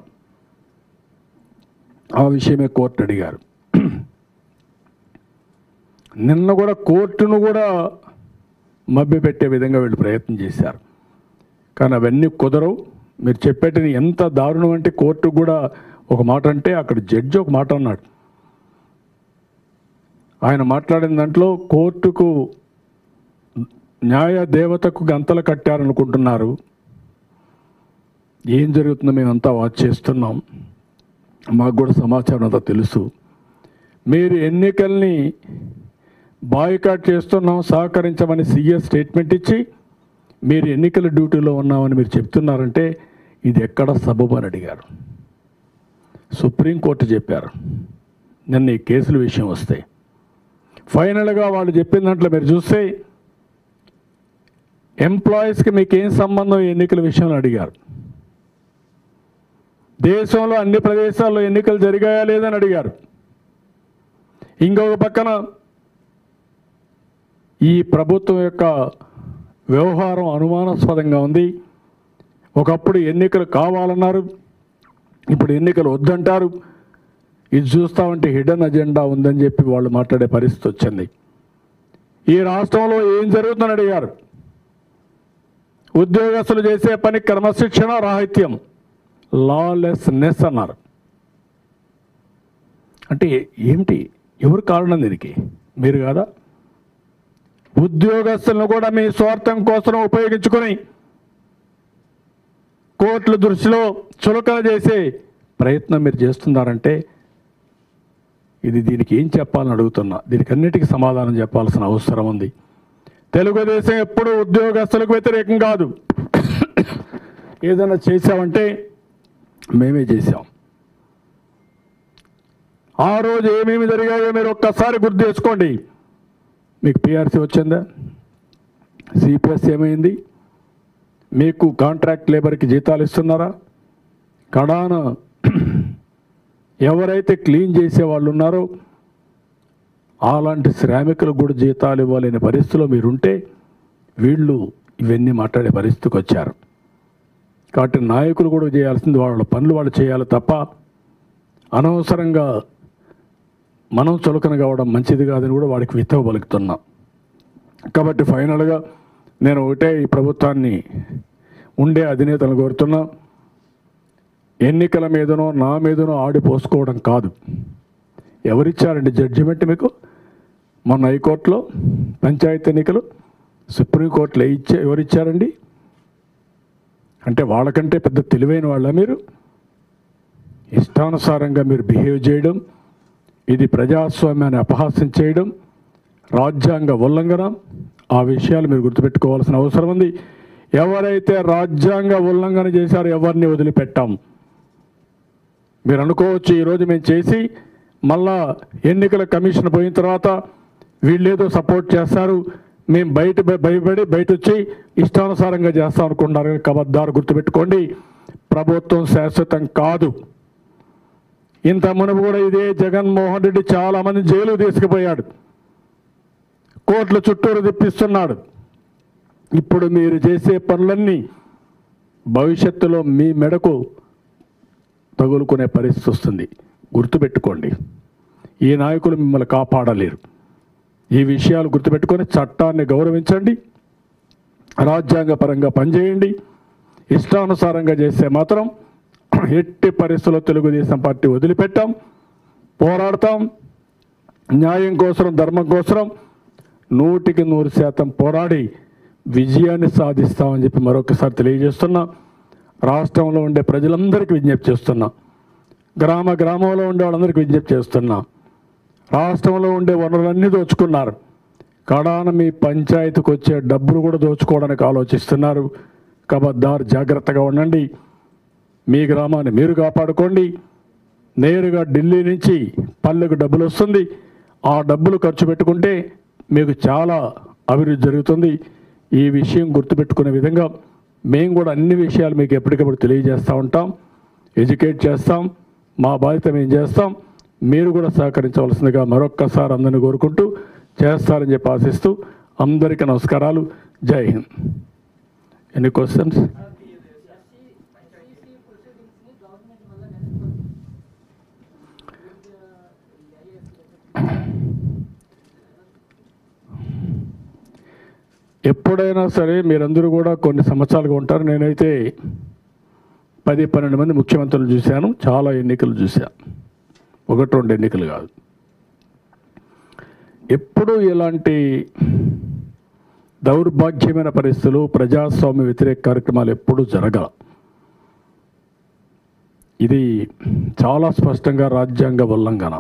ఆ విషయమే కోర్టు అడిగారు నిన్న కూడా కోర్టును కూడా మభ్యపెట్టే విధంగా వీళ్ళు ప్రయత్నం చేశారు కానీ అవన్నీ కుదరవు మీరు చెప్పేటిని ఎంత దారుణం అంటే కోర్టు కూడా ఒక మాట అంటే అక్కడ జడ్జి ఒక మాట అన్నాడు ఆయన మాట్లాడిన దాంట్లో కోర్టుకు న్యాయ దేవతకు గంతలు కట్టారనుకుంటున్నారు ఏం జరుగుతుందో మేమంతా వాచ్ చేస్తున్నాం మాకు కూడా సమాచారం అంతా తెలుసు మీరు ఎన్నికల్ని బాయ్కాట్ చేస్తున్నాం సహకరించమని సీఎస్ స్టేట్మెంట్ ఇచ్చి మీరు ఎన్నికల డ్యూటీలో ఉన్నామని మీరు చెప్తున్నారంటే ఇది ఎక్కడ సబబు అని అడిగారు సుప్రీంకోర్టు చెప్పారు నిన్న ఈ కేసుల విషయం వస్తే ఫైనల్గా వాళ్ళు చెప్పిన దాంట్లో మీరు చూస్తే ఎంప్లాయీస్కి మీకు ఏం సంబంధం ఈ ఎన్నికల విషయంలో అడిగారు దేశంలో అన్ని ప్రదేశాల్లో ఎన్నికలు జరిగాయా లేదని అడిగారు ఇంకొక పక్కన ఈ ప్రభుత్వం యొక్క వ్యవహారం అనుమానాస్పదంగా ఉంది ఒకప్పుడు ఎన్నికలు కావాలన్నారు ఇప్పుడు ఎన్నికలు వద్దంటారు ఇది చూస్తామంటే హిడెన్ అజెండా ఉందని చెప్పి వాళ్ళు మాట్లాడే పరిస్థితి వచ్చింది ఈ రాష్ట్రంలో ఏం జరుగుతుందని అడిగారు ఉద్యోగస్తులు చేసే పని క్రమశిక్షణ రాహిత్యం లాలెస్నెస్ అన్నారు అంటే ఏమిటి ఎవరు కారణం దీనికి మీరు కాదా ఉద్యోగస్తులను కూడా మీ స్వార్థం కోసం ఉపయోగించుకొని కోర్టుల దృష్టిలో చులకన చేసే ప్రయత్నం మీరు చేస్తున్నారంటే ఇది దీనికి ఏం చెప్పాలని అడుగుతున్నా దీనికి అన్నిటికీ సమాధానం చెప్పాల్సిన అవసరం ఉంది తెలుగుదేశం ఎప్పుడు ఉద్యోగస్తులకు వ్యతిరేకం కాదు ఏదైనా చేసామంటే మేమే చేసాం ఆ రోజు ఏమేమి జరిగాయో మీరు ఒక్కసారి గుర్తు చేసుకోండి మీకు పిఆర్సీ వచ్చిందా సిపిఎస్ ఏమైంది మీకు కాంట్రాక్ట్ లేబర్కి జీతాలు ఇస్తున్నారా కడాన ఎవరైతే క్లీన్ చేసే వాళ్ళు ఉన్నారో అలాంటి శ్రామికులకు కూడా జీతాలు ఇవ్వలేని పరిస్థితిలో మీరుంటే వీళ్ళు ఇవన్నీ మాట్లాడే పరిస్థితికి వచ్చారు కాబట్టి నాయకులు కూడా చేయాల్సింది వాళ్ళ పనులు వాళ్ళు చేయాలి తప్ప అనవసరంగా మనం చులకన కావడం మంచిది కాదని కూడా వాడికి విత్తవ పలుకుతున్నా కాబట్టి ఫైనల్గా నేను ఒకటే ఈ ప్రభుత్వాన్ని ఉండే అధినేతలను కోరుతున్నా ఎన్నికల మీదనో నా మీదనో ఆడి పోసుకోవడం కాదు ఎవరిచ్చారండి జడ్జిమెంట్ మీకు మొన్న హైకోర్టులో పంచాయతీ ఎన్నికలు సుప్రీంకోర్టులో ఇచ్చే ఎవరిచ్చారండి అంటే వాళ్ళకంటే పెద్ద తెలివైన వాళ్ళ మీరు ఇష్టానుసారంగా మీరు బిహేవ్ చేయడం ఇది ప్రజాస్వామ్యాన్ని అపహాస్యం చేయడం రాజ్యాంగ ఉల్లంఘన ఆ విషయాలు మీరు గుర్తుపెట్టుకోవాల్సిన అవసరం ఉంది ఎవరైతే రాజ్యాంగ ఉల్లంఘన చేశారో ఎవరిని వదిలిపెట్టాం మీరు అనుకోవచ్చు ఈరోజు మేము చేసి మళ్ళా ఎన్నికల కమిషన్ పోయిన తర్వాత వీళ్ళేదో సపోర్ట్ చేస్తారు మేము బయట భయ- భయపడి బయట వచ్చి ఇష్టానుసారంగా చేస్తాం అనుకుంటున్నారు కానీ కబద్దారు గుర్తుపెట్టుకోండి ప్రభుత్వం శాశ్వతం కాదు ఇంత మునుపు కూడా ఇదే జగన్మోహన్ రెడ్డి చాలా మంది జైలు తీసుకుపోయాడు కోట్ల చుట్టూరు తెప్పిస్తున్నాడు ఇప్పుడు మీరు చేసే పనులన్నీ భవిష్యత్తులో మీ మెడకు తగులుకునే పరిస్థితి వస్తుంది గుర్తుపెట్టుకోండి ఈ నాయకులు మిమ్మల్ని కాపాడలేరు ఈ విషయాలు గుర్తుపెట్టుకొని చట్టాన్ని గౌరవించండి రాజ్యాంగపరంగా పనిచేయండి ఇష్టానుసారంగా చేస్తే మాత్రం ఎట్టి పరిస్థితుల్లో తెలుగుదేశం పార్టీ వదిలిపెట్టాం పోరాడతాం న్యాయం కోసం ధర్మం కోసం నూటికి నూరు శాతం పోరాడి విజయాన్ని సాధిస్తామని చెప్పి మరొకసారి తెలియజేస్తున్నా రాష్ట్రంలో ఉండే ప్రజలందరికీ విజ్ఞప్తి చేస్తున్నా గ్రామ గ్రామంలో ఉండే వాళ్ళందరికీ విజ్ఞప్తి చేస్తున్నా రాష్ట్రంలో ఉండే వనరులన్నీ దోచుకున్నారు కడాన మీ పంచాయతీకి వచ్చే డబ్బులు కూడా దోచుకోవడానికి ఆలోచిస్తున్నారు కబద్దార్ జాగ్రత్తగా ఉండండి మీ గ్రామాన్ని మీరు కాపాడుకోండి నేరుగా ఢిల్లీ నుంచి పల్లెకు డబ్బులు వస్తుంది ఆ డబ్బులు ఖర్చు పెట్టుకుంటే మీకు చాలా అభివృద్ధి జరుగుతుంది ఈ విషయం గుర్తుపెట్టుకునే విధంగా మేము కూడా అన్ని విషయాలు మీకు ఎప్పటికప్పుడు తెలియజేస్తూ ఉంటాం ఎడ్యుకేట్ చేస్తాం మా బాధ్యత మేము చేస్తాం మీరు కూడా సహకరించవలసిందిగా మరొక్కసారి అందరిని కోరుకుంటూ చేస్తారని చెప్పి ఆశిస్తూ అందరికీ నమస్కారాలు జై హింద్ ఎనీ క్వశ్చన్స్ ఎప్పుడైనా సరే మీరందరూ కూడా కొన్ని సంవత్సరాలుగా ఉంటారు నేనైతే పది పన్నెండు మంది ముఖ్యమంత్రులు చూశాను చాలా ఎన్నికలు చూశాను ఒకటి రెండు ఎన్నికలు కాదు ఎప్పుడు ఇలాంటి దౌర్భాగ్యమైన పరిస్థితులు ప్రజాస్వామ్య వ్యతిరేక కార్యక్రమాలు ఎప్పుడూ జరగల ఇది చాలా స్పష్టంగా రాజ్యాంగ ఉల్లంఘన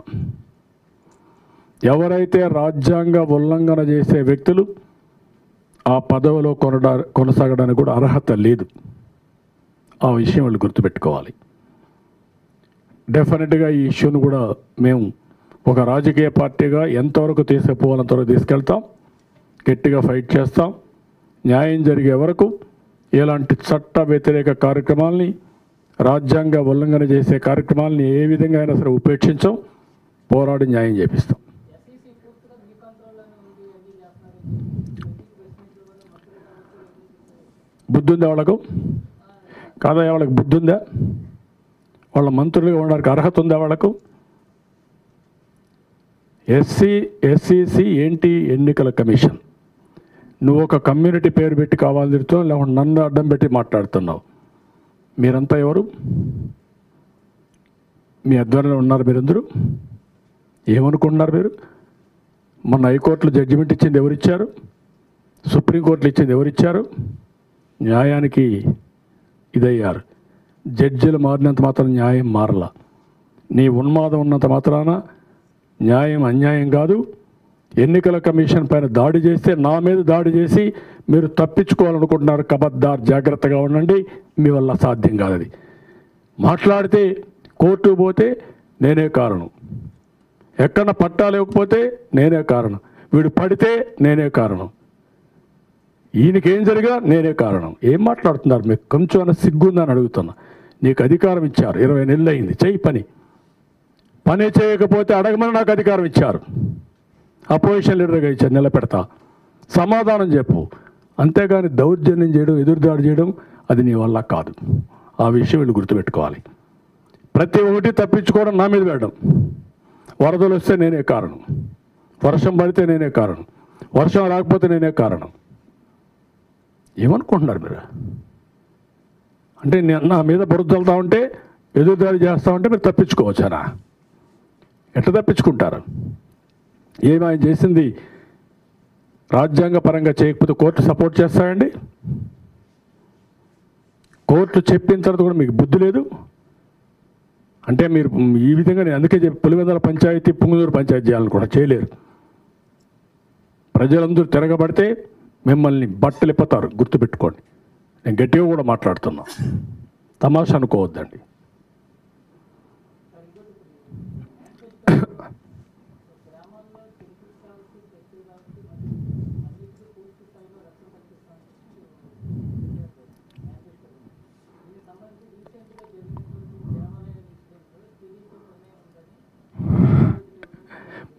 ఎవరైతే రాజ్యాంగ ఉల్లంఘన చేసే వ్యక్తులు ఆ పదవిలో కొనడా కొనసాగడానికి కూడా అర్హత లేదు ఆ విషయం వాళ్ళు గుర్తుపెట్టుకోవాలి డెఫినెట్గా ఈ ఇష్యూను కూడా మేము ఒక రాజకీయ పార్టీగా ఎంతవరకు తీసుకుపోవాలంతవరకు తీసుకెళ్తాం గట్టిగా ఫైట్ చేస్తాం న్యాయం జరిగే వరకు ఇలాంటి చట్ట వ్యతిరేక కార్యక్రమాల్ని రాజ్యాంగ ఉల్లంఘన చేసే కార్యక్రమాల్ని ఏ విధంగా అయినా సరే ఉపేక్షించాం పోరాడి న్యాయం చేపిస్తాం బుద్ధి ఉందా వాళ్ళకు కాదా వాళ్ళకి బుద్ధి ఉందా వాళ్ళ మంత్రులుగా ఉండడానికి అర్హత ఉందా వాళ్ళకు ఎస్సీ ఎస్సీసీ ఏంటి ఎన్నికల కమిషన్ నువ్వు ఒక కమ్యూనిటీ పేరు పెట్టి కావాలి తిరుగుతావు లేకుంటే నన్ను అడ్డం పెట్టి మాట్లాడుతున్నావు మీరంతా ఎవరు మీ ఆధ్వర్యంలో ఉన్నారు మీరందరూ ఏమనుకుంటున్నారు మీరు మొన్న హైకోర్టులో జడ్జిమెంట్ ఇచ్చింది ఎవరిచ్చారు సుప్రీంకోర్టులో ఇచ్చింది ఎవరిచ్చారు న్యాయానికి ఇదయ్యారు జడ్జిలు మారినంత మాత్రం న్యాయం మారలా నీ ఉన్మాదం ఉన్నంత మాత్రాన న్యాయం అన్యాయం కాదు ఎన్నికల కమిషన్ పైన దాడి చేస్తే నా మీద దాడి చేసి మీరు తప్పించుకోవాలనుకుంటున్నారు కబద్దార్ జాగ్రత్తగా ఉండండి మీ వల్ల సాధ్యం కాదు అది మాట్లాడితే కోర్టు పోతే నేనే కారణం ఎక్కడ పట్టాలు ఇవ్వకపోతే నేనే కారణం వీడు పడితే నేనే కారణం ఈయనకేం జరిగా నేనే కారణం ఏం మాట్లాడుతున్నారు మీకు కొంచెం అన్న సిగ్గుందని అడుగుతున్నా నీకు అధికారం ఇచ్చారు ఇరవై నెలలు అయింది చెయ్యి పని పని చేయకపోతే అడగమని నాకు అధికారం ఇచ్చారు అపోజిషన్ లీడర్గా ఇచ్చారు నిలబెడతా సమాధానం చెప్పు అంతేగాని దౌర్జన్యం చేయడం ఎదురుదాడి చేయడం అది నీ వల్ల కాదు ఆ విషయం వీళ్ళు గుర్తుపెట్టుకోవాలి ప్రతి ఒక్కటి తప్పించుకోవడం నా మీద వేయడం వరదలు వస్తే నేనే కారణం వర్షం పడితే నేనే కారణం వర్షం రాకపోతే నేనే కారణం ఏమనుకుంటున్నారు మీరు అంటే నేను నా మీద బురద చల్లుతా ఉంటే ఎదురుదాడి చేస్తా ఉంటే మీరు తప్పించుకోవచ్చానా ఎట్లా తప్పించుకుంటారు ఏమి ఆయన చేసింది రాజ్యాంగ పరంగా చేయకపోతే కోర్టు సపోర్ట్ చేస్తాయండి కోర్టు చెప్పిన తర్వాత కూడా మీకు బుద్ధి లేదు అంటే మీరు ఈ విధంగా నేను అందుకే చెప్పి పులివెందల పంచాయతీ పుంగుదూరు పంచాయతీ చేయాలని కూడా చేయలేరు ప్రజలందరూ తిరగబడితే మిమ్మల్ని బట్టలు ఇప్పుతారు గుర్తుపెట్టుకోండి నేను గట్టిగా కూడా మాట్లాడుతున్నా తమాషా అనుకోవద్దండి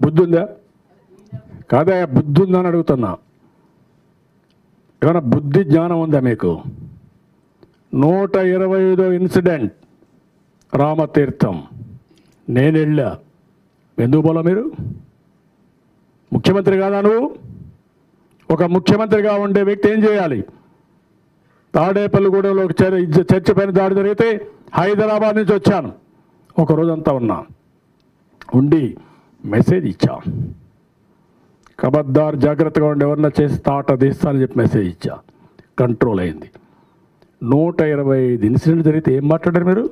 బుద్ధి ఉందా కాదా బుద్ధి ఉందని అడుగుతున్నా ఏమైనా బుద్ధి జ్ఞానం ఉందా మీకు నూట ఇరవై ఐదో ఇన్సిడెంట్ రామతీర్థం నేను వెళ్ళా ఎందుకు పోలా మీరు ముఖ్యమంత్రి కాదా నువ్వు ఒక ముఖ్యమంత్రిగా ఉండే వ్యక్తి ఏం చేయాలి తాడేపల్లిగూడెంలో ఒక చర్- ఇజ్జ- చర్చ్ పైన దాడి జరిగితే హైదరాబాద్ నుంచి వచ్చాను ఒక రోజంతా ఉన్నా ఉండి మెసేజ్ ఇచ్చా కబద్దార్ జాగ్రత్తగా ఉండి ఎవరన్నా చేసి తాట తీస్తానని చెప్పి మెసేజ్ ఇచ్చా కంట్రోల్ అయింది నూట ఇరవై ఐదు ఇన్సిడెంట్ జరిగితే ఏం మాట్లాడారు మీరు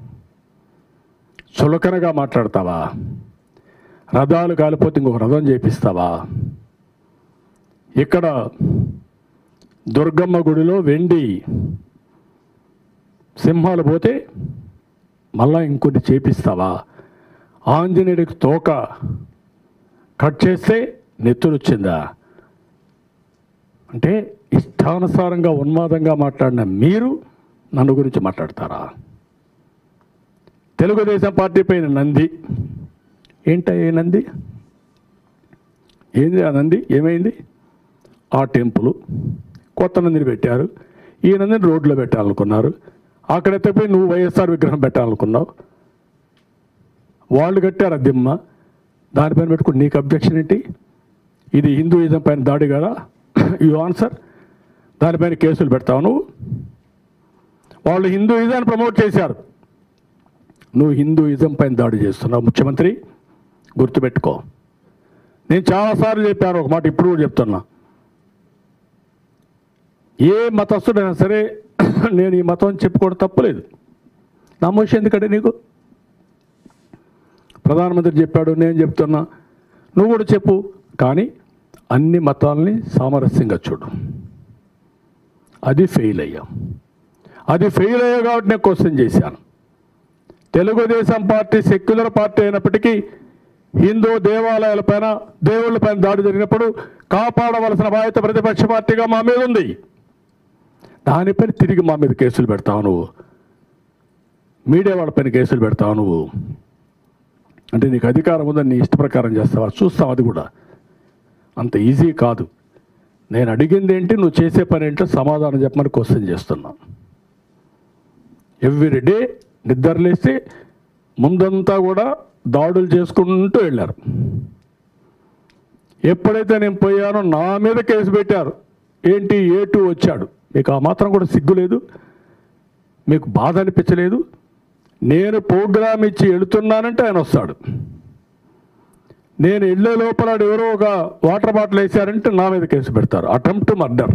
చులకనగా మాట్లాడతావా రథాలు కాలిపోతే ఇంకొక రథం చేపిస్తావా ఇక్కడ దుర్గమ్మ గుడిలో వెండి సింహాలు పోతే మళ్ళా ఇంకొన్ని చేపిస్తావా ఆంజనేయుడికి తోక కట్ చేస్తే నెత్తురొచ్చిందా అంటే ఇష్టానుసారంగా ఉన్మాదంగా మాట్లాడిన మీరు నన్ను గురించి మాట్లాడతారా తెలుగుదేశం పార్టీ పైన నంది ఏంట ఏ నంది ఏంది ఆ నంది ఏమైంది ఆ టెంపుల్ కొత్త నందిని పెట్టారు ఈ నందిని రోడ్లో పెట్టాలనుకున్నారు అక్కడ ఎత్తపోయి నువ్వు వైఎస్ఆర్ విగ్రహం పెట్టాలనుకున్నావు వాళ్ళు కట్టారు ఆ దిమ్మ దానిపైన పెట్టుకుని నీకు అబ్జెక్షన్ ఏంటి ఇది హిందూయిజం పైన దాడి కదా యు ఆన్సర్ దానిపైన కేసులు పెడతావు నువ్వు వాళ్ళు హిందూయిజాన్ని ప్రమోట్ చేశారు నువ్వు హిందూయిజం పైన దాడి చేస్తున్నావు ముఖ్యమంత్రి గుర్తుపెట్టుకో నేను చాలాసార్లు చెప్పాను ఒక మాట ఇప్పుడు కూడా చెప్తున్నా ఏ మతస్థుడైనా సరే నేను ఈ మతం అని చెప్పుకోవడం తప్పులేదు నమ్మోషి ఎందుకంటే నీకు ప్రధానమంత్రి చెప్పాడు నేను చెప్తున్నా నువ్వు కూడా చెప్పు కానీ అన్ని మతాలని సామరస్యంగా చూడు అది ఫెయిల్ అయ్యాం అది ఫెయిల్ అయ్యా కాబట్టి నేను క్వశ్చన్ చేశాను తెలుగుదేశం పార్టీ సెక్యులర్ పార్టీ అయినప్పటికీ హిందూ దేవాలయాలపైన దేవుళ్ళపైన దాడి జరిగినప్పుడు కాపాడవలసిన బాధ్యత ప్రతిపక్ష పార్టీగా మా మీద ఉంది దానిపైన తిరిగి మా మీద కేసులు పెడతావు నువ్వు మీడియా వాళ్ళపైన కేసులు పెడతావు నువ్వు అంటే నీకు అధికారం ఉందని నీ ఇష్ట ప్రకారం చేస్తావా చూస్తావు అది కూడా అంత ఈజీ కాదు నేను అడిగింది ఏంటి నువ్వు చేసే పని ఏంటో సమాధానం చెప్పమని క్వశ్చన్ చేస్తున్నా ఎవ్రీ డే నిద్రలేసి ముందంతా కూడా దాడులు చేసుకుంటూ వెళ్ళారు ఎప్పుడైతే నేను పోయానో నా మీద కేసు పెట్టారు ఏంటి ఏ టూ వచ్చాడు మీకు ఆ మాత్రం కూడా సిగ్గు లేదు మీకు బాధ అనిపించలేదు నేను ప్రోగ్రామ్ ఇచ్చి వెళుతున్నానంటే ఆయన వస్తాడు నేను వెళ్ళే లోపల ఎవరో ఒక వాటర్ బాటిల్ వేసారంటే నా మీద కేసు పెడతారు attempt murder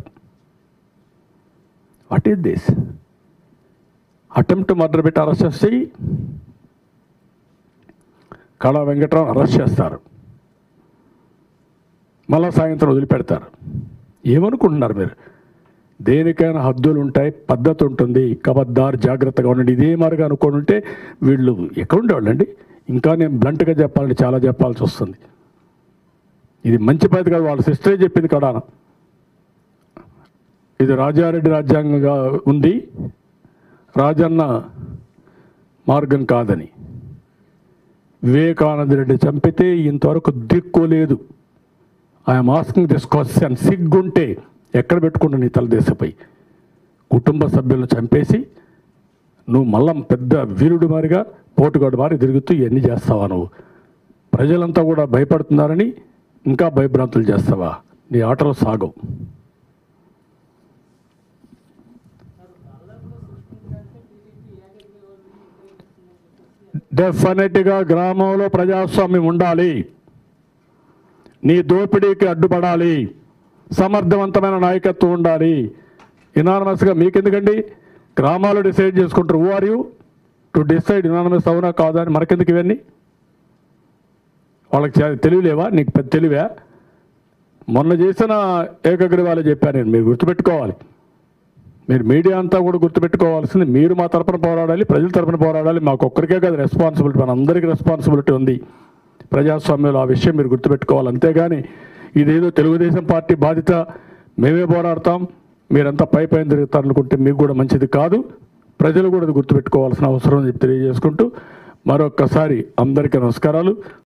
what is this attempt murder పెట్టి అరెస్ట్ చేసి కళా వెంకటరావు అరెస్ట్ చేస్తారు మళ్ళా సాయంత్రం వదిలిపెడతారు ఏమనుకుంటున్నారు మీరు దేనికైనా హద్దులు ఉంటాయి పద్ధతి ఉంటుంది కబద్దారు జాగ్రత్తగా ఉండండి ఇదే మారుగా అనుకోని ఉంటే వీళ్ళు ఎక్కడ ఉండేవాళ్ళండి ఇంకా నేను బ్లంట్గా చెప్పాలంటే చాలా చెప్పాల్సి వస్తుంది ఇది మంచి పద్ధతి కాదు వాళ్ళ సిస్టరే చెప్పింది కదా ఇది రాజారెడ్డి రాజ్యాంగంగా ఉంది రాజన్న మార్గం కాదని వివేకానంద రెడ్డి చంపితే ఇంతవరకు దిక్కు లేదు ఐఎమ్ ఆస్కింగ్ దిస్ క్వశ్చన్ సిగ్గుంటే ఎక్కడ పెట్టుకుంటా నీ తలదేశపై కుటుంబ సభ్యులను చంపేసి నువ్వు మళ్ళా పెద్ద వీరుడు మారిగా పోటుగాడు మారి తిరుగుతూ ఇవన్నీ చేస్తావా నువ్వు ప్రజలంతా కూడా భయపడుతున్నారని ఇంకా భయభ్రాంతులు చేస్తావా నీ ఆటలు సాగవు డెఫినెట్గా గ్రామంలో ప్రజాస్వామ్యం ఉండాలి నీ దోపిడీకి అడ్డుపడాలి సమర్థవంతమైన నాయకత్వం ఉండాలి ఇనానమస్గా మీకెందుకండి గ్రామాలు డిసైడ్ చేసుకుంటారు who are you to decide unanimous అవునా కాదా అని మనకెందుకు ఇవన్నీ వాళ్ళకి చా- తెలివిలేవా నీకు పెద్ద తెలివా మొన్న చేసిన ఏకగ్రీవాలు చెప్పాను నేను మీరు గుర్తుపెట్టుకోవాలి మీరు మీడియా అంతా కూడా గుర్తుపెట్టుకోవాల్సింది మీరు మా తరపున పోరాడాలి ప్రజల తరపున పోరాడాలి మాకు ఒక్కరికే కాదు రెస్పాన్సిబిలిటీ మన అందరికీ రెస్పాన్సిబిలిటీ ఉంది ప్రజాస్వామ్యంలో ఆ విషయం మీరు గుర్తుపెట్టుకోవాలి అంతేగాని ఇదేదో తెలుగుదేశం పార్టీ బాధ్యత మేమే పోరాడతాం మీరంతా పై పైన తిరుగుతారు అనుకుంటే మీకు కూడా మంచిది కాదు ప్రజలు కూడా అది గుర్తుపెట్టుకోవాల్సిన అవసరం అని చెప్పి తెలియజేసుకుంటూ మరొక్కసారి అందరికీ నమస్కారాలు